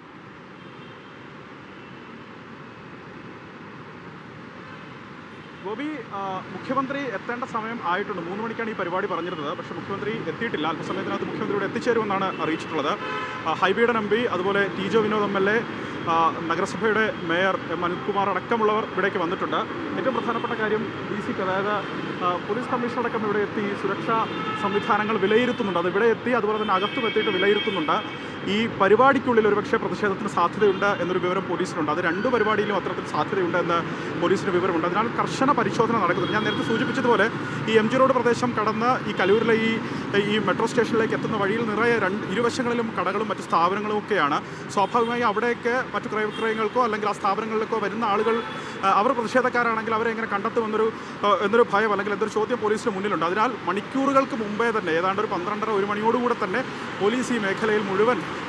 ഗോപി ആ, മുഖ്യമന്ത്രി എത്തേണ്ട സമയം ആയിട്ടുണ്ട് മൂന്ന് മണിക്കാണ് ഈ പരിപാടി പറഞ്ഞിരുന്നത് പക്ഷേ മുഖ്യമന്ത്രി എത്തിയിട്ടില്ല അല്പസമയത്തിനകത്ത് മുഖ്യമന്ത്രി ഇവിടെ എത്തിച്ചേരുമെന്നാണ് അറിയിച്ചിട്ടുള്ളത് ആ, ഹൈബിയുടെ എം പി അതുപോലെ T J Vinod M L A ആ, നഗരസഭയുടെ മേയർ എം അനിൽകുമാർ അടക്കമുള്ളവർ ഇവിടേക്ക് വന്നിട്ടുണ്ട് ഏറ്റവും പ്രധാനപ്പെട്ട കാര്യം ഡി സിക്ക് അതായത് ആ, പോലീസ് കമ്മീഷണർ അടക്കം ഇവിടെ എത്തി സുരക്ഷാ സംവിധാനങ്ങൾ വിലയിരുത്തുന്നുണ്ട് അത് ഇവിടെ എത്തി അതുപോലെ തന്നെ അകത്തും എത്തിയിട്ട് വിലയിരുത്തുന്നുണ്ട് ഈ പരിപാടിക്കുള്ളിൽ ഒരുപക്ഷെ പ്രതിഷേധത്തിന് സാധ്യതയുണ്ട് എന്നൊരു വിവരം പോലീസിനുണ്ട് അത് രണ്ട് പരിപാടിയിലും അത്തരത്തിൽ സാധ്യതയുണ്ട് എന്ന് പോലീസിന് വിവരമുണ്ട് അതിനാൽ കർശന പരിശോധന നടക്കുന്നുണ്ട് ഞാൻ നേരത്തെ സൂചിപ്പിച്ചതുപോലെ ഈ എം ജി റോഡ് പ്രദേശം കടന്ന് ഈ കലൂരിലെ ഈ ഈ മെട്രോ സ്റ്റേഷനിലേക്ക് എത്തുന്ന വഴിയിൽ നിറയെ രണ്ട് ഇരുവശങ്ങളിലും കടകളും മറ്റു സ്ഥാപനങ്ങളും ഒക്കെയാണ് സ്വാഭാവികമായി അവിടെയൊക്കെ മറ്റു ക്രയവിക്രയങ്ങൾക്കോ അല്ലെങ്കിൽ ആ സ്ഥാപനങ്ങളിലേക്കോ വരുന്ന ആളുകൾ ആ, അവർ പ്രതിഷേധക്കാരാണെങ്കിൽ അവരെ എങ്ങനെ കണ്ടെത്തുമെന്നൊരു ആ, എന്നൊരു ഭയം അല്ലെങ്കിൽ എന്തൊരു ചോദ്യം പോലീസിന് മുന്നിലുണ്ട് അതിനാൽ മണിക്കൂറുകൾക്ക് മുമ്പേ തന്നെ ഏതാണ്ട് ഒരു പന്ത്രണ്ടര ഒരു മണിയോടുകൂടെ തന്നെ പോലീസ് ഈ മേഖലയിൽ മുഴുവൻ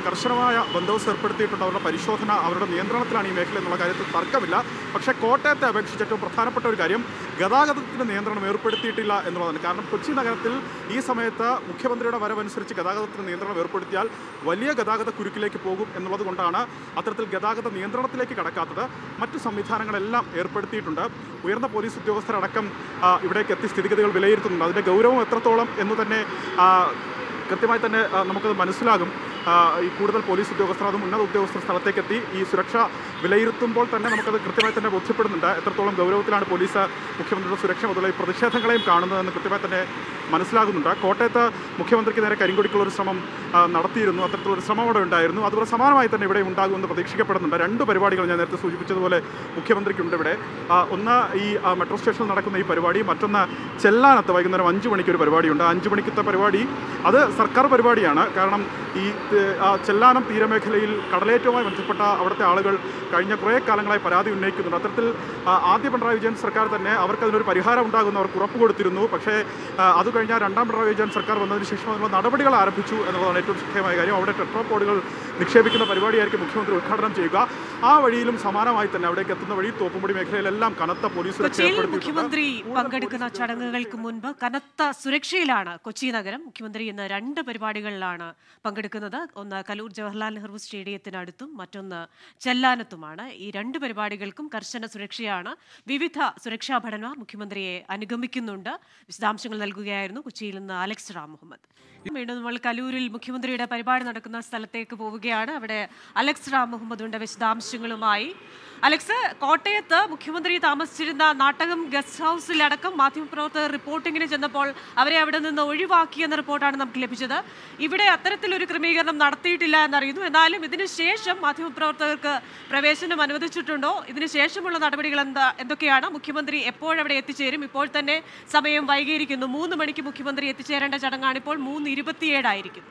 കർശനമായ ബന്ദോബസ്ത് ഏർപ്പെടുത്തിയിട്ടുണ്ട് അവരുടെ പരിശോധന അവരുടെ നിയന്ത്രണത്തിലാണ് ഈ മേഖല എന്നുള്ള കാര്യത്തിൽ തർക്കമില്ല പക്ഷേ കോട്ടയത്തെ അപേക്ഷിച്ച് ഏറ്റവും പ്രധാനപ്പെട്ട ഒരു കാര്യം ഗതാഗതത്തിന് നിയന്ത്രണം ഏർപ്പെടുത്തിയിട്ടില്ല എന്നുള്ളതാണ് കാരണം കൊച്ചി നഗരത്തിൽ ഈ സമയത്ത് മുഖ്യമന്ത്രിയുടെ വരവനുസരിച്ച് ഗതാഗതത്തിന് നിയന്ത്രണം ഏർപ്പെടുത്തിയാൽ വലിയ ഗതാഗത കുരുക്കിലേക്ക് പോകും എന്നുള്ളത് കൊണ്ടാണ് അത്തരത്തിൽ ഗതാഗത നിയന്ത്രണത്തിലേക്ക് കടക്കാത്തത് മറ്റു സംവിധാനങ്ങളെല്ലാം ഏർപ്പെടുത്തിയിട്ടുണ്ട് ഉയർന്ന പോലീസ് ഉദ്യോഗസ്ഥരടക്കം ആ, ഇവിടേക്ക് എത്തി സ്ഥിതിഗതികൾ വിലയിരുത്തുന്നുണ്ട് അതിൻ്റെ ഗൗരവം എത്രത്തോളം എന്ന് തന്നെ ആ, കൃത്യമായി തന്നെ ആ, നമുക്കത് മനസ്സിലാകും ആ, ഈ കൂടുതൽ പോലീസ് ഉദ്യോഗസ്ഥർ അതും ഉന്നത ഉദ്യോഗസ്ഥർ സ്ഥലത്തേക്ക് എത്തി ഈ സുരക്ഷ വിലയിരുത്തുമ്പോൾ തന്നെ നമുക്കത് കൃത്യമായി തന്നെ ബോധ്യപ്പെടുന്നുണ്ട് എത്രത്തോളം ഗൗരവത്തിലാണ് പോലീസ് മുഖ്യമന്ത്രിയുടെ സുരക്ഷ മുതലുള്ള ഈ പ്രതിഷേധങ്ങളെയും കാണുന്നതെന്ന് കൃത്യമായി തന്നെ മനസ്സിലാകുന്നുണ്ട് കോട്ടയത്ത് മുഖ്യമന്ത്രിക്ക് നേരെ കരിങ്കൊടിക്കുള്ള ഒരു ശ്രമം ആ, നടത്തിയിരുന്നു അത്തരത്തിലൊരു ശ്രമം അവിടെ ഉണ്ടായിരുന്നു അതുപോലെ സമാനമായി തന്നെ ഇവിടെ ഉണ്ടാകുമെന്ന് പ്രതീക്ഷിക്കപ്പെടുന്നുണ്ട് രണ്ട് പരിപാടികൾ ഞാൻ നേരത്തെ സൂചിപ്പിച്ചതുപോലെ മുഖ്യമന്ത്രിക്കുണ്ട് ഇവിടെ ആ, ഒന്ന് ഈ ആ, മെട്രോ സ്റ്റേഷനിൽ നടക്കുന്ന ഈ പരിപാടി മറ്റൊന്ന് ചെല്ലാനത്ത് വൈകുന്നേരം അഞ്ച് മണിക്ക് ഒരു പരിപാടിയുണ്ട് അഞ്ച് മണിക്കത്തെ പരിപാടി അത് സർക്കാർ പരിപാടിയാണ് കാരണം ഈ ഏഹ്, ആ ചെല്ലാനം തീരമേഖലയിൽ കടലേറ്റവുമായി ബന്ധപ്പെട്ട അവിടുത്തെ ആളുകൾ കഴിഞ്ഞ കുറേ കാലങ്ങളായി പരാതി ഉന്നയിക്കുന്നുണ്ട് അത്തരത്തിൽ ആ, ആദ്യ പിണറായി വിജയൻ സർക്കാർ തന്നെ അവർക്ക് അതിനൊരു പരിഹാരം ഉണ്ടാകുമെന്ന് അവർക്ക് ഉറപ്പ് കൊടുത്തിരുന്നു പക്ഷേ ആ, അത് കഴിഞ്ഞാൽ രണ്ടാം പിണറായി വിജയൻ സർക്കാർ വന്നതിന് ശേഷം അതിനുള്ള നടപടികൾ ആരംഭിച്ചു എന്നുള്ളതാണ് ഏറ്റവും ശ്രദ്ധേയമായ കാര്യം അവിടെ ടെട്രോപോഡുകൾ നിക്ഷേപിക്കുന്ന പരിപാടിയായിരിക്കും മുഖ്യമന്ത്രി ഉദ്ഘാടനം ചെയ്യുക ആ വഴിയിലും സമാനമായി തന്നെ അവിടേക്ക് എത്തുന്ന വഴി തോപ്പുംപടി മേഖലയിലെല്ലാം കനത്ത പോലീസ് സുരക്ഷ കൊച്ചിയിൽ ഏർപ്പെടുത്തിയിട്ടുണ്ട്. മുഖ്യമന്ത്രി കൂടുതൽ പങ്കെടുക്കുന്ന പോലീസ് ചടങ്ങുകൾക്ക് മുൻപ് കനത്ത സുരക്ഷയിലാണ് കൊച്ചി നഗരം മുഖ്യമന്ത്രി ഇന്ന് രണ്ട് പരിപാടികളിലാണ് പങ്കെടുക്കുന്നത് ഒന്ന് കലൂർ ജവഹർലാൽ നെഹ്റു സ്റ്റേഡിയത്തിനടുത്തും മറ്റൊന്ന് ചെല്ലാനത്തുമാണ് ഈ രണ്ട് പരിപാടികൾക്കും കർശന സുരക്ഷയാണ് വിവിധ സുരക്ഷാ ഭടന്മാർ മുഖ്യമന്ത്രിയെ അനുഗമിക്കുന്നുണ്ട് വിശദാംശങ്ങൾ നൽകുകയായിരുന്നു കൊച്ചിയിൽ നിന്ന് അലക്സ് റാം മുഹമ്മദ് വീണ്ടും നമ്മൾ കലൂരിൽ മുഖ്യമന്ത്രിയുടെ പരിപാടി നടക്കുന്ന സ്ഥലത്തേക്ക് പോവുകയാണ് അവിടെ അലക്സ് റാം മുഹമ്മദ് ഉണ്ട് വിശദാംശങ്ങളുമായി അലക്സ് കോട്ടയത്ത് മുഖ്യമന്ത്രി താമസിച്ചിരുന്ന നാട്ടകം ഗസ്റ്റ് ഹൗസിൽ അടക്കം മാധ്യമപ്രവർത്തകർ റിപ്പോർട്ടിങ്ങിന് ചെന്നപ്പോൾ അവരെ അവിടെ നിന്ന് ഒഴിവാക്കിയെന്ന റിപ്പോർട്ടാണ് നമുക്ക് ലഭിച്ചത് ഇവിടെ അത്തരത്തിലൊരു ക്രമീകരണം നടത്തിയിട്ടില്ല എന്നറിയുന്നു എന്നാലും ഇതിന് ശേഷം മാധ്യമപ്രവർത്തകർക്ക് പ്രവേശനം അനുവദിച്ചിട്ടുണ്ടോ ഇതിന് ശേഷമുള്ള നടപടികൾ എന്താ എന്തൊക്കെയാണ് മുഖ്യമന്ത്രി എപ്പോഴവിടെ എത്തിച്ചേരും ഇപ്പോൾ തന്നെ സമയം വൈകിയിരിക്കുന്നു മൂന്ന് മണിക്ക് മുഖ്യമന്ത്രി എത്തിച്ചേരേണ്ട ചടങ്ങാണ് ഇപ്പോൾ മൂന്ന് ഇരുപത്തിയേഴായിരിക്കുന്നു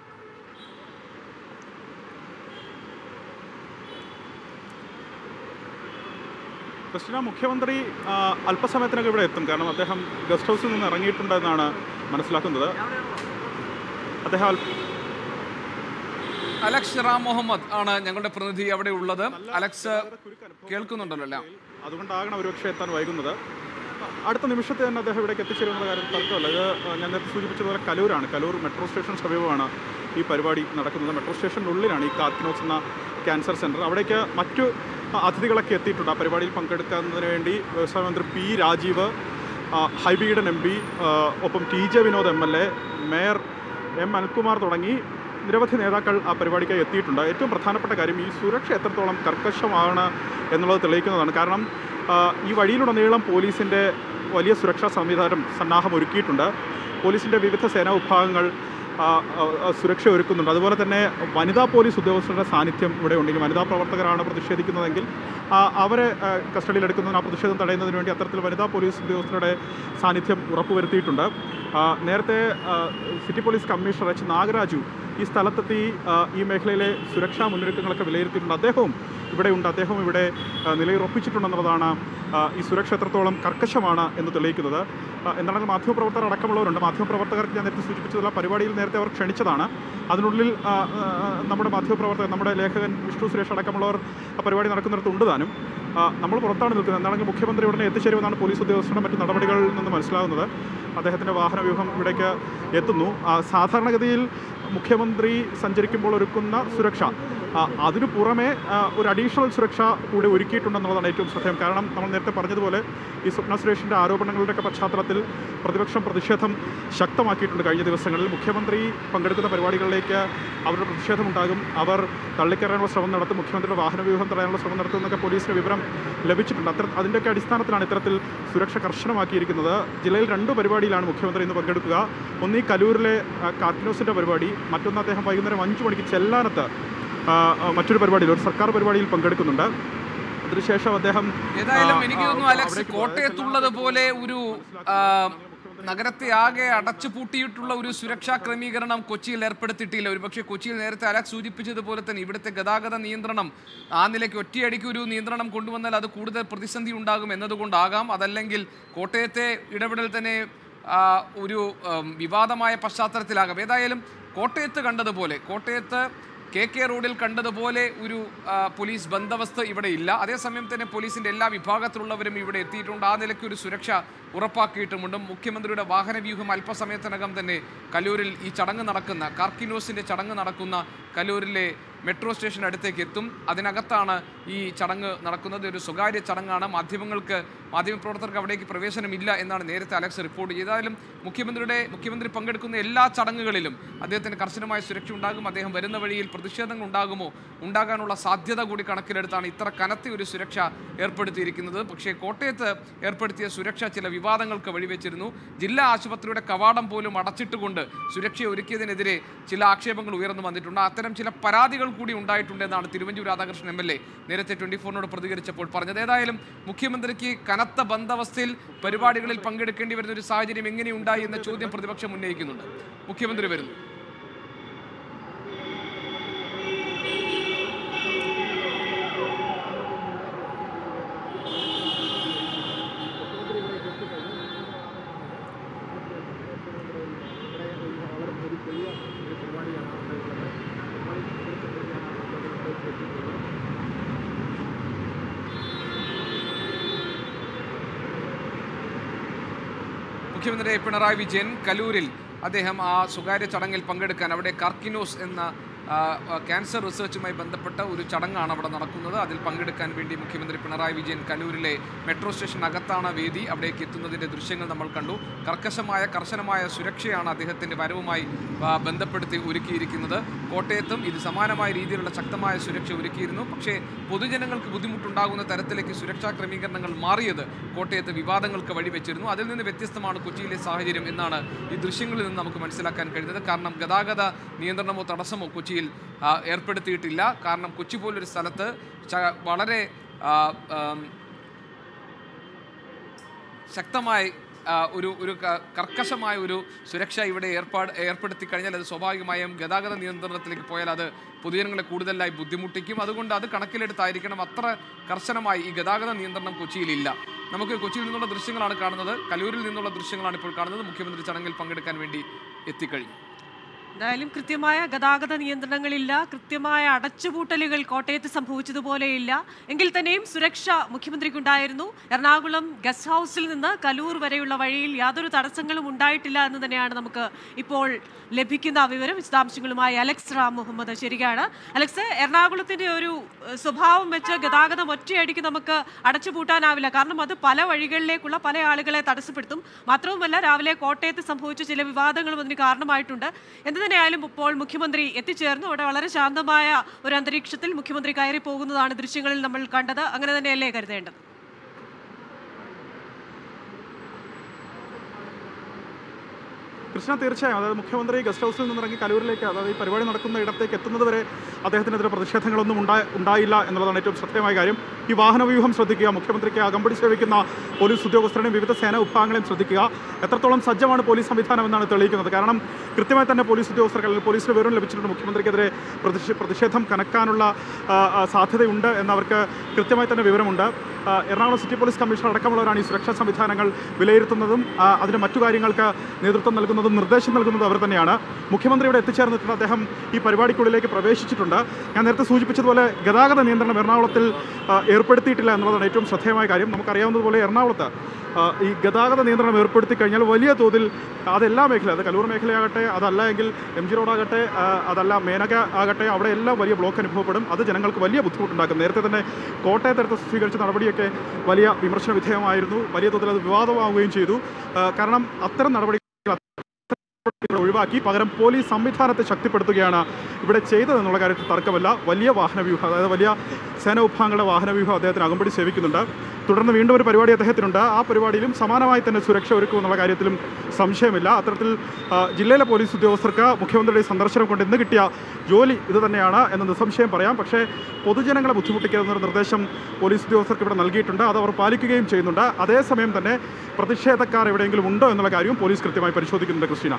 ക്രിസ്റ്റിന മുഖ്യമന്ത്രി ആ, അല്പസമയത്തിനകം ഇവിടെ എത്തും കാരണം അദ്ദേഹം ഗസ്റ്റ് ഹൗസിൽ നിന്ന് ഇറങ്ങിയിട്ടുണ്ടെന്നാണ് മനസ്സിലാക്കുന്നത് അദ്ദേഹം അല്പ- അലക്സ് റാം മുഹമ്മദ് ആണ് ഞങ്ങളുടെ പ്രതിനിധി അവിടെ ഉള്ളത് അലക്സ് കേൾക്കുന്നുണ്ടല്ലോ അല്ലേ അതുകൊണ്ടാകണം ഒരുപക്ഷെ എത്താൻ വൈകുന്നത് അടുത്ത നിമിഷത്തെ തന്നെ അദ്ദേഹം ഇവിടേക്ക് എത്തിച്ചേരുമെന്ന കാര്യം തർക്കമല്ല ഇത് ഞാൻ നേരത്തെ സൂചിപ്പിച്ചതുപോലെ കലൂരാണ് കലൂർ മെട്രോ സ്റ്റേഷൻ സമീപമാണ് ഈ പരിപാടി നടക്കുന്നത് മെട്രോ സ്റ്റേഷനുള്ളിലാണ് ഈ കാത്തിനോസ് എന്ന ക്യാൻസർ സെൻറ്റർ അവിടേക്ക് മറ്റു അതിഥികളൊക്കെ എത്തിയിട്ടുണ്ട് ആ പരിപാടിയിൽ പങ്കെടുക്കുന്നതിന് വേണ്ടി വ്യവസായ മന്ത്രി പി രാജീവ് ആ, ഹൈബീഡൻ എം പി ഒപ്പം T J Vinod M L A mayor M Anilkumar തുടങ്ങി നിരവധി നേതാക്കൾ ആ പരിപാടിക്കായി എത്തിയിട്ടുണ്ട് ഏറ്റവും പ്രധാനപ്പെട്ട കാര്യം ഈ സുരക്ഷ എത്രത്തോളം കർക്കശമാണ് എന്നുള്ളത് തെളിയിക്കുന്നതാണ് കാരണം ആ, ഈ വഴിയിലുടനീളം പോലീസിൻ്റെ വലിയ സുരക്ഷാ സംവിധാനം സന്നാഹം ഒരുക്കിയിട്ടുണ്ട് പോലീസിൻ്റെ വിവിധ സേനാ വിഭാഗങ്ങൾ ആ, ആ, ആ, സുരക്ഷ ഒരുക്കുന്നുണ്ട് അതുപോലെ തന്നെ വനിതാ പോലീസ് ഉദ്യോഗസ്ഥരുടെ സാന്നിധ്യം ഇവിടെ ഉണ്ട് ഇനി വനിതാ പ്രവർത്തകരാണ് പ്രതിഷേധിക്കുന്നതെങ്കിൽ ആ, അവരെ ആ, കസ്റ്റഡിയിലെടുക്കുന്നതിന് ആ പ്രതിഷേധം തടയുന്നതിന് വേണ്ടി അത്തരത്തിൽ വനിതാ പോലീസ് ഉദ്യോഗസ്ഥരുടെ സാന്നിധ്യം ഉറപ്പുവരുത്തിയിട്ടുണ്ട് ആ, നേരത്തെ ആ, city police commissioner H Nagaraju ഈ സ്ഥലത്തെത്തി ആ, ഈ മേഖലയിലെ സുരക്ഷാ മുന്നൊരുക്കങ്ങളൊക്കെ വിലയിരുത്തിയിട്ടുണ്ട് അദ്ദേഹവും ഇവിടെ ഉണ്ട് അദ്ദേഹം ഇവിടെ ആ, നിലയുറപ്പിച്ചിട്ടുണ്ടെന്നുള്ളതാണ് ആ, ഈ സുരക്ഷ എത്രത്തോളം കർക്കശമാണ് എന്ന് തെളിയിക്കുന്നത് ആ, എന്താണെങ്കിൽ മാധ്യമപ്രവർത്തകർ അടക്കമുള്ളവരുണ്ട് മാധ്യമപ്രവർത്തകർക്ക് ഞാൻ നേരത്തെ സൂചിപ്പിച്ചതുള്ള പരിപാടിയിൽ നേരത്തെ അവർ ക്ഷണിച്ചതാണ് അതിനുള്ളിൽ ആ, ആ, നമ്മുടെ മാധ്യമപ്രവർത്തകർ നമ്മുടെ ലേഖകൻ വിഷ്ണു സുരേഷ് അടക്കമുള്ളവർ ആ പരിപാടി നടക്കുന്നിടത്ത് ഉണ്ട് താനും ആ, നമ്മൾ പുറത്താണ് നിൽക്കുന്നത് എന്താണെങ്കിൽ മുഖ്യമന്ത്രി ഉടനെ എത്തിച്ചേരുമെന്നാണ് പോലീസ് ഉദ്യോഗസ്ഥരുടെ മറ്റ് നടപടികളിൽ നിന്ന് മനസ്സിലാകുന്നത് അദ്ദേഹത്തിൻ്റെ വാഹനവ്യൂഹം ഇവിടേക്ക് എത്തുന്നു ആ, സാധാരണഗതിയിൽ മുഖ്യമന്ത്രി സഞ്ചരിക്കുമ്പോൾ ഒരുക്കുന്ന സുരക്ഷ ആ, അതിനു പുറമെ ആ, ഒരു അഡീഷണൽ സുരക്ഷ കൂടി ഒരുക്കിയിട്ടുണ്ടെന്നുള്ളതാണ് ഏറ്റവും ശ്രദ്ധേയം കാരണം നമ്മൾ നേരത്തെ പറഞ്ഞതുപോലെ ഈ സ്വപ്ന സുരേഷിൻ്റെ ആരോപണങ്ങളുടെയൊക്കെ പശ്ചാത്തലത്തിൽ പ്രതിപക്ഷം പ്രതിഷേധം ശക്തമാക്കിയിട്ടുണ്ട് കഴിഞ്ഞ ദിവസങ്ങളിൽ മുഖ്യമന്ത്രി പങ്കെടുക്കുന്ന പരിപാടികളിലേക്ക് അവരുടെ പ്രതിഷേധമുണ്ടാകും അവർ തള്ളിക്കയറാനുള്ള ശ്രമം നടത്തും മുഖ്യമന്ത്രിയുടെ വാഹനവ്യൂഹം തടയാനുള്ള ശ്രമം നടത്തുമെന്നൊക്കെ പോലീസിന് വിവരം ലഭിച്ചിട്ടുണ്ട് അത്ര അതിൻ്റെയൊക്കെ അടിസ്ഥാനത്തിലാണ് ഇത്തരത്തിൽ സുരക്ഷ കർശനമാക്കിയിരിക്കുന്നത് ജില്ലയിൽ രണ്ട് പരിപാടിയിലാണ് മുഖ്യമന്ത്രി ഇന്ന് പങ്കെടുക്കുക ഒന്ന് ഈ കലൂരിലെ ആ, കാർക്കിനോസിൻ്റെ പരിപാടി മറ്റൊന്ന് അദ്ദേഹം വൈകുന്നേരം അഞ്ച് മണിക്ക് ചെല്ലാനത്ത് ആ, ആ, മറ്റൊരു പരിപാടിയിൽ ഒരു സർക്കാർ പരിപാടിയിൽ പങ്കെടുക്കുന്നുണ്ട് അതിനുശേഷം അദ്ദേഹം ഏതായാലും ആ, എനിക്ക് ആ, തോന്നുന്നു അലക്സ് അവിടേക്ക് കോട്ടയത്തുള്ളത് പോലെ ഒരു ആ, നഗരത്തെ ആകെ അടച്ചു പൂട്ടിയിട്ടുള്ള ഒരു സുരക്ഷാ ക്രമീകരണം കൊച്ചിയിൽ ഏർപ്പെടുത്തിയിട്ടില്ല ഒരുപക്ഷെ കൊച്ചിയിൽ നേരത്തെ അലക്സ് സൂചിപ്പിച്ചതുപോലെ തന്നെ ഇവിടുത്തെ ഗതാഗത നിയന്ത്രണം ആ നിലയ്ക്ക് ഒറ്റയടിക്ക് ഒരു നിയന്ത്രണം കൊണ്ടുവന്നാൽ അത് കൂടുതൽ പ്രതിസന്ധി ഉണ്ടാകും എന്നതുകൊണ്ടാകാം അതല്ലെങ്കിൽ കോട്ടയത്തെ ഇടപെടൽ തന്നെ ആ, ഒരു ഉം, വിവാദമായ പശ്ചാത്തലത്തിലാകാം ഏതായാലും കോട്ടയത്ത് കണ്ടതുപോലെ കോട്ടയത്ത് കെ കെ റോഡിൽ കണ്ടതുപോലെ ഒരു ആ, പോലീസ് ബന്ദോബസ്ത് ഇവിടെ ഇല്ല അതേസമയം തന്നെ പോലീസിന്റെ എല്ലാ വിഭാഗത്തിലുള്ളവരും ഇവിടെ എത്തിയിട്ടുണ്ട് ആ നിലയ്ക്ക് ഒരു സുരക്ഷ ഉറപ്പാക്കിയിട്ടുമുണ്ട് മുഖ്യമന്ത്രിയുടെ വാഹനവ്യൂഹം അല്പസമയത്തിനകം തന്നെ കലൂരിൽ ഈ ചടങ്ങ് നടക്കുന്ന കാർക്കിനോസിന്റെ ചടങ്ങ് നടക്കുന്ന കലൂരിലെ മെട്രോ സ്റ്റേഷൻ അടുത്തേക്ക് എത്തും അതിനകത്താണ് ഈ ചടങ്ങ് നടക്കുന്നത് ഒരു സ്വകാര്യ ചടങ്ങാണ് മാധ്യമങ്ങൾക്ക് മാധ്യമപ്രവർത്തകർക്ക് അവിടേക്ക് പ്രവേശനമില്ല എന്നാണ് നേരത്തെ അലക്സ് റിപ്പോർട്ട് ചെയ്താലും മുഖ്യമന്ത്രിയുടെ മുഖ്യമന്ത്രി പങ്കെടുക്കുന്ന എല്ലാ ചടങ്ങുകളിലും അദ്ദേഹത്തിന് കർശനമായ സുരക്ഷ ഉണ്ടാകും അദ്ദേഹം വരുന്ന വഴിയിൽ പ്രതിഷേധങ്ങൾ ഉണ്ടാകുമോ ഉണ്ടാകാനുള്ള സാധ്യത കൂടി കണക്കിലെടുത്താണ് ഇത്ര കനത്ത ഒരു സുരക്ഷ ഏർപ്പെടുത്തിയിരിക്കുന്നത് പക്ഷേ കോട്ടയത്ത് ഏർപ്പെടുത്തിയ സുരക്ഷ ചില വിവാദങ്ങൾക്ക് വഴിവെച്ചിരുന്നു ജില്ലാ ആശുപത്രിയുടെ കവാടം പോലും അടച്ചിട്ടുകൊണ്ട് സുരക്ഷ ഒരുക്കിയതിനെതിരെ ചില ആക്ഷേപങ്ങൾ ഉയർന്നു വന്നിട്ടുണ്ട് അത്തരം ചില പരാതികൾ കൂടി ഉണ്ടായിട്ടുണ്ടെന്നാണ് Thiruvanchoor Radhakrishnan M L A നേരത്തെ ട്വന്റി ഫോറിനോട് പ്രതികരിച്ചപ്പോൾ പറഞ്ഞത് ഏതായാലും മുഖ്യമന്ത്രിക്ക് കനത്ത ബന്ദവസ്ഥയിൽ പരിപാടികളിൽ പങ്കെടുക്കേണ്ടി വരുന്ന ഒരു സാഹചര്യം എങ്ങനെയുണ്ടായി എന്ന ചോദ്യം പ്രതിപക്ഷം ഉന്നയിക്കുന്നുണ്ട് മുഖ്യമന്ത്രി വരുന്നു മുഖ്യമന്ത്രി പിണറായി വിജയൻ കലൂരിൽ അദ്ദേഹം ആ സ്വകാര്യ ചടങ്ങിൽ പങ്കെടുക്കാൻ അവിടെ കാർക്കിനോസ് എന്ന ആ, ആ, ക്യാൻസർ റിസർച്ചുമായി ബന്ധപ്പെട്ട ഒരു ചടങ്ങാണ് അവിടെ നടക്കുന്നത് അതിൽ പങ്കെടുക്കാൻ വേണ്ടി മുഖ്യമന്ത്രി പിണറായി വിജയൻ കലൂരിലെ മെട്രോ സ്റ്റേഷൻ അകത്താണ് വേദി അവിടേക്ക് എത്തുന്നതിൻ്റെ ദൃശ്യങ്ങൾ നമ്മൾ കണ്ടു കർക്കശമായ കർശനമായ സുരക്ഷയാണ് അദ്ദേഹത്തിൻ്റെ വരവുമായി ആ, ബന്ധപ്പെടുത്തി ഒരുക്കിയിരിക്കുന്നത് കോട്ടയത്തും ഇത് സമാനമായ രീതിയിലുള്ള ശക്തമായ സുരക്ഷ ഒരുക്കിയിരുന്നു പക്ഷേ പൊതുജനങ്ങൾക്ക് ബുദ്ധിമുട്ടുണ്ടാകുന്ന തരത്തിലേക്ക് സുരക്ഷാ ക്രമീകരണങ്ങൾ മാറിയത് കോട്ടയത്ത് വിവാദങ്ങൾക്ക് വഴിവെച്ചിരുന്നു അതിൽ നിന്ന് വ്യത്യസ്തമാണ് കൊച്ചിയിലെ സാഹചര്യം എന്നാണ് ഈ ദൃശ്യങ്ങളിൽ നിന്ന് നമുക്ക് മനസ്സിലാക്കാൻ കഴിയുന്നത് കാരണം ഗതാഗത നിയന്ത്രണമോ തടസ്സമോ കൊച്ചിയിൽ ആ, ഏർപ്പെടുത്തിയിട്ടില്ല കാരണം കൊച്ചി പോലൊരു സ്ഥലത്ത് ച- വളരെ ആ, ആം, ശക്തമായി ആ, ഒരു ഒരു ക- കർക്കശമായ ഒരു സുരക്ഷ ഇവിടെ ഏർപ്പാട് ഏർപ്പെടുത്തി കഴിഞ്ഞാൽ അത് സ്വാഭാവികമായും ഗതാഗത നിയന്ത്രണത്തിലേക്ക് പോയാൽ അത് പൊതുജനങ്ങളെ കൂടുതലായി ബുദ്ധിമുട്ടിക്കും അതുകൊണ്ട് അത് കണക്കിലെടുത്തായിരിക്കണം അത്ര കർശനമായി ഈ ഗതാഗത നിയന്ത്രണം കൊച്ചിയിലില്ല നമുക്ക് കൊച്ചിയിൽ നിന്നുള്ള ദൃശ്യങ്ങളാണ് കാണുന്നത് കലൂരിൽ നിന്നുള്ള ദൃശ്യങ്ങളാണ് ഇപ്പോൾ കാണുന്നത് മുഖ്യമന്ത്രി ചടങ്ങിൽ പങ്കെടുക്കാൻ വേണ്ടി എത്തിക്കഴിഞ്ഞു എന്തായാലും കൃത്യമായ ഗതാഗത നിയന്ത്രണങ്ങളില്ല കൃത്യമായ അടച്ചുപൂട്ടലുകൾ കോട്ടയത്ത് സംഭവിച്ചതുപോലെയില്ല എങ്കിൽ തന്നെയും സുരക്ഷ മുഖ്യമന്ത്രിക്കുണ്ടായിരുന്നു എറണാകുളം ഗസ്റ്റ് ഹൗസിൽ നിന്ന് കലൂർ വരെയുള്ള വഴിയിൽ യാതൊരു തടസ്സങ്ങളും ഉണ്ടായിട്ടില്ല എന്ന് തന്നെയാണ് നമുക്ക് ഇപ്പോൾ ലഭിക്കുന്ന വിവരം വിശദാംശങ്ങളുമായി അലക്സ് റാം മുഹമ്മദ് ശരിയാണ് അലക്സ് എറണാകുളത്തിന്റെ ഒരു ഏഹ്, സ്വഭാവം വെച്ച് ഗതാഗതം ഒറ്റയടിക്ക് നമുക്ക് അടച്ചുപൂട്ടാനാവില്ല കാരണം അത് പല വഴികളിലേക്കുള്ള പല ആളുകളെ തടസ്സപ്പെടുത്തും മാത്രവുമല്ല രാവിലെ കോട്ടയത്ത് സംഭവിച്ച ചില വിവാദങ്ങളും അതിന് കാരണമായിട്ടുണ്ട് എന്ത് തന്നെയായാലും ഇപ്പോൾ മുഖ്യമന്ത്രി എത്തിച്ചേർന്നു അവിടെ വളരെ ശാന്തമായ ഒരു അന്തരീക്ഷത്തിൽ മുഖ്യമന്ത്രി കയറി പോകുന്നതാണ് ദൃശ്യങ്ങളിൽ നമ്മൾ കണ്ടത് അങ്ങനെ തന്നെയല്ലേ കരുതേണ്ടത് കൃഷ്ണ തീർച്ചയായും അതായത് മുഖ്യമന്ത്രി ഗസ്റ്റ് ഹൗസിൽ നിന്നിറങ്ങി കലൂരിലേക്ക് അതായത് ഈ പരിപാടി നടക്കുന്ന ഇടത്തേക്ക് എത്തുന്നത് വരെ അദ്ദേഹത്തിനെതിരെ പ്രതിഷേധങ്ങളൊന്നും ഉണ്ടാ ഉണ്ടായില്ല എന്നുള്ളതാണ് ഏറ്റവും ശ്രദ്ധേയമായ കാര്യം ഈ വാഹനവ്യൂഹം ശ്രദ്ധിക്കുക മുഖ്യമന്ത്രിക്ക് അകമ്പടി സേവിക്കുന്ന പോലീസ് ഉദ്യോഗസ്ഥരുടെയും വിവിധ സേനാ വിഭാഗങ്ങളെയും ശ്രദ്ധിക്കുക എത്രത്തോളം സജ്ജമാണ് പോലീസ് സംവിധാനം എന്നാണ് തെളിയിക്കുന്നത് കാരണം കൃത്യമായി തന്നെ പോലീസ് ഉദ്യോഗസ്ഥർക്ക് അല്ലെങ്കിൽ പോലീസിന് വിവരം ലഭിച്ചിട്ടുണ്ട് മുഖ്യമന്ത്രിക്കെതിരെ പ്രതിഷേ പ്രതിഷേധം കനക്കാനുള്ള ആ, ആ, സാധ്യതയുണ്ട് എന്നവർക്ക് കൃത്യമായി തന്നെ വിവരമുണ്ട് ആ, എറണാകുളം സിറ്റി പോലീസ് കമ്മീഷണർ അടക്കമുള്ളവരാണ് ഈ സുരക്ഷാ സംവിധാനങ്ങൾ വിലയിരുത്തുന്നതും ആ, അതിന് മറ്റു കാര്യങ്ങൾക്ക് നേതൃത്വം നൽകുന്നതും നിർദ്ദേശം നൽകുന്നതും അവർ തന്നെയാണ് മുഖ്യമന്ത്രി ഇവിടെ എത്തിച്ചേർന്നിട്ടുണ്ട് അദ്ദേഹം ഈ പരിപാടിക്കുള്ളിലേക്ക് പ്രവേശിച്ചിട്ടുണ്ട് ഞാൻ നേരത്തെ സൂചിപ്പിച്ചതുപോലെ ഗതാഗത നിയന്ത്രണം എറണാകുളത്തിൽ ആ, ഏർപ്പെടുത്തിയിട്ടില്ല എന്നുള്ളതാണ് ഏറ്റവും ശ്രദ്ധേയമായ കാര്യം നമുക്കറിയാവുന്നതുപോലെ എറണാകുളത്ത് ആ, ഈ ഗതാഗത നിയന്ത്രണം ഏർപ്പെടുത്തി കഴിഞ്ഞാൽ വലിയ തോതിൽ അതെല്ലാ മേഖല അത് കലൂർ മേഖലയാകട്ടെ അതല്ല എങ്കിൽ എം ജി റോഡാകട്ടെ ആ, അതല്ല മേനക ആകട്ടെ അവിടെ എല്ലാം വലിയ ബ്ലോക്ക് അനുഭവപ്പെടും അത് ജനങ്ങൾക്ക് വലിയ ബുദ്ധിമുട്ടുണ്ടാക്കും നേരത്തെ തന്നെ കോട്ടയത്തെടുത്ത് സ്വീകരിച്ച നടപടിയൊക്കെ വലിയ വിമർശന വിധേയമായിരുന്നു വലിയ തോതിൽ അത് വിവാദമാവുകയും ചെയ്തു ആ, കാരണം അത്തരം നടപടി ഇവിടെ ഒഴിവാക്കി പകരം പോലീസ് സംവിധാനത്തെ ശക്തിപ്പെടുത്തുകയാണ് ഇവിടെ ചെയ്തതെന്നുള്ള കാര്യത്തിൽ തർക്കമല്ല വലിയ വാഹനവ്യൂഹം അതായത് വലിയ സേനാ വിഭാഗങ്ങളുടെ വാഹനവ്യൂഹം അദ്ദേഹത്തിന് അകമ്പടി സേവിക്കുന്നുണ്ട് തുടർന്ന് വീണ്ടും ഒരു പരിപാടി അദ്ദേഹത്തിനുണ്ട് ആ പരിപാടിയിലും സമാനമായി തന്നെ സുരക്ഷ ഒരുക്കുമെന്നുള്ള കാര്യത്തിലും സംശയമില്ല അത്തരത്തിൽ ആ, ജില്ലയിലെ പോലീസ് ഉദ്യോഗസ്ഥർക്ക് മുഖ്യമന്ത്രിയുടെ ഈ സന്ദർശനം കൊണ്ട് ഇന്ന് കിട്ടിയ ജോലി ഇത് തന്നെയാണ് എന്ന് നിസ്സംശയം പറയാം പക്ഷേ പൊതുജനങ്ങളെ ബുദ്ധിമുട്ടിക്കരുതെന്നൊരു നിർദ്ദേശം പോലീസ് ഉദ്യോഗസ്ഥർക്ക് ഇവിടെ നൽകിയിട്ടുണ്ട് അത് അവർ പാലിക്കുകയും ചെയ്യുന്നുണ്ട് അതേസമയം തന്നെ പ്രതിഷേധക്കാർ എവിടെയെങ്കിലും ഉണ്ടോ എന്നുള്ള കാര്യവും പോലീസ് കൃത്യമായി പരിശോധിക്കുന്നുണ്ട് ക്രിസ്റ്റീന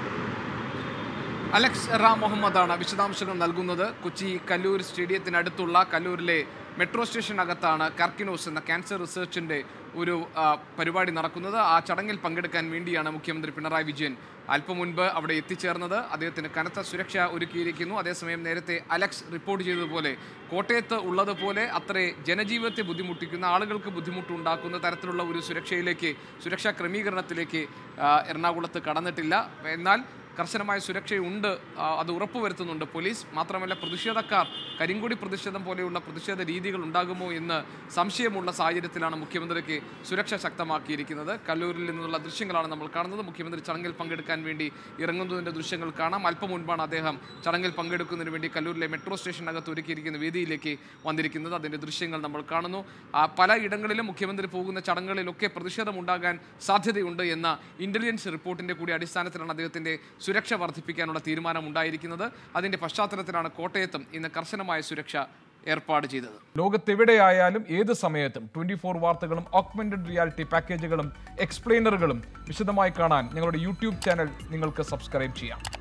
അലക്സ് റാം മുഹമ്മദാണ് വിശദാംശങ്ങൾ നൽകുന്നത് കൊച്ചി കല്ലൂർ സ്റ്റേഡിയത്തിനടുത്തുള്ള കല്ലൂരിലെ മെട്രോ സ്റ്റേഷനകത്താണ് കാർക്കിനോസ് എന്ന ക്യാൻസർ റിസർച്ചിൻ്റെ ഒരു ആ, പരിപാടി നടക്കുന്നത് ആ ചടങ്ങിൽ പങ്കെടുക്കാൻ വേണ്ടിയാണ് മുഖ്യമന്ത്രി പിണറായി വിജയൻ അല്പം മുൻപ് അവിടെ എത്തിച്ചേർന്നത് അദ്ദേഹത്തിന് കനത്ത സുരക്ഷ ഒരുക്കിയിരിക്കുന്നു അതേസമയം നേരത്തെ അലക്സ് റിപ്പോർട്ട് ചെയ്തതുപോലെ കോട്ടയത്ത് ഉള്ളതുപോലെ അത്രേ ജനജീവിതത്തെ ബുദ്ധിമുട്ടിക്കുന്ന ആളുകൾക്ക് ബുദ്ധിമുട്ടുണ്ടാക്കുന്ന തരത്തിലുള്ള ഒരു സുരക്ഷയിലേക്ക് സുരക്ഷാ ക്രമീകരണത്തിലേക്ക് ആ, എറണാകുളത്ത് കടന്നിട്ടില്ല എന്നാൽ കർശനമായ സുരക്ഷയുണ്ട് ആ, അത് ഉറപ്പുവരുത്തുന്നുണ്ട് പോലീസ് മാത്രമല്ല പ്രതിഷേധക്കാർ കരിങ്കൊടി പ്രതിഷേധം പോലെയുള്ള പ്രതിഷേധ രീതികൾ ഉണ്ടാകുമോ എന്ന് സംശയമുള്ള സാഹചര്യത്തിലാണ് മുഖ്യമന്ത്രിക്ക് സുരക്ഷ ശക്തമാക്കിയിരിക്കുന്നത് കല്ലൂരിൽ നിന്നുള്ള ദൃശ്യങ്ങളാണ് നമ്മൾ കാണുന്നത് മുഖ്യമന്ത്രി ചടങ്ങിൽ പങ്കെടുക്കാൻ വേണ്ടി ഇറങ്ങുന്നതിൻ്റെ ദൃശ്യങ്ങൾ കാണാം അല്പം മുൻപാണ് അദ്ദേഹം ചടങ്ങിൽ പങ്കെടുക്കുന്നതിന് വേണ്ടി കല്ലൂരിലെ മെട്രോ സ്റ്റേഷനകത്ത് ഒരുക്കിയിരിക്കുന്ന വേദിയിലേക്ക് വന്നിരിക്കുന്നത് അതിൻ്റെ ദൃശ്യങ്ങൾ നമ്മൾ കാണുന്നു ആ, പല ഇടങ്ങളിലും മുഖ്യമന്ത്രി പോകുന്ന ചടങ്ങുകളിലൊക്കെ പ്രതിഷേധമുണ്ടാകാൻ സാധ്യതയുണ്ട് എന്ന ഇന്റലിജൻസ് റിപ്പോർട്ടിന്റെ കൂടി അടിസ്ഥാനത്തിലാണ് അദ്ദേഹത്തിന്റെ സുരക്ഷ വർദ്ധിപ്പിക്കാനുള്ള തീരുമാനം ഉണ്ടായിരിക്കുന്നത് അതിന്റെ പശ്ചാത്തലത്തിലാണ് കോട്ടയത്തും ഇന്ന് കർശനമായ സുരക്ഷ ഏർപ്പാട് ചെയ്തത് ലോകത്തെവിടെയായാലും ഏത് സമയത്തും ട്വന്റി ഫോർ വാർത്തകളും ഓഗ്മെന്റഡ് റിയാലിറ്റി പാക്കേജുകളും എക്സ്പ്ലെയിനറുകളും വിശദമായി കാണാൻ ഞങ്ങളുടെ യൂട്യൂബ് ചാനൽ നിങ്ങൾക്ക് സബ്സ്ക്രൈബ് ചെയ്യാം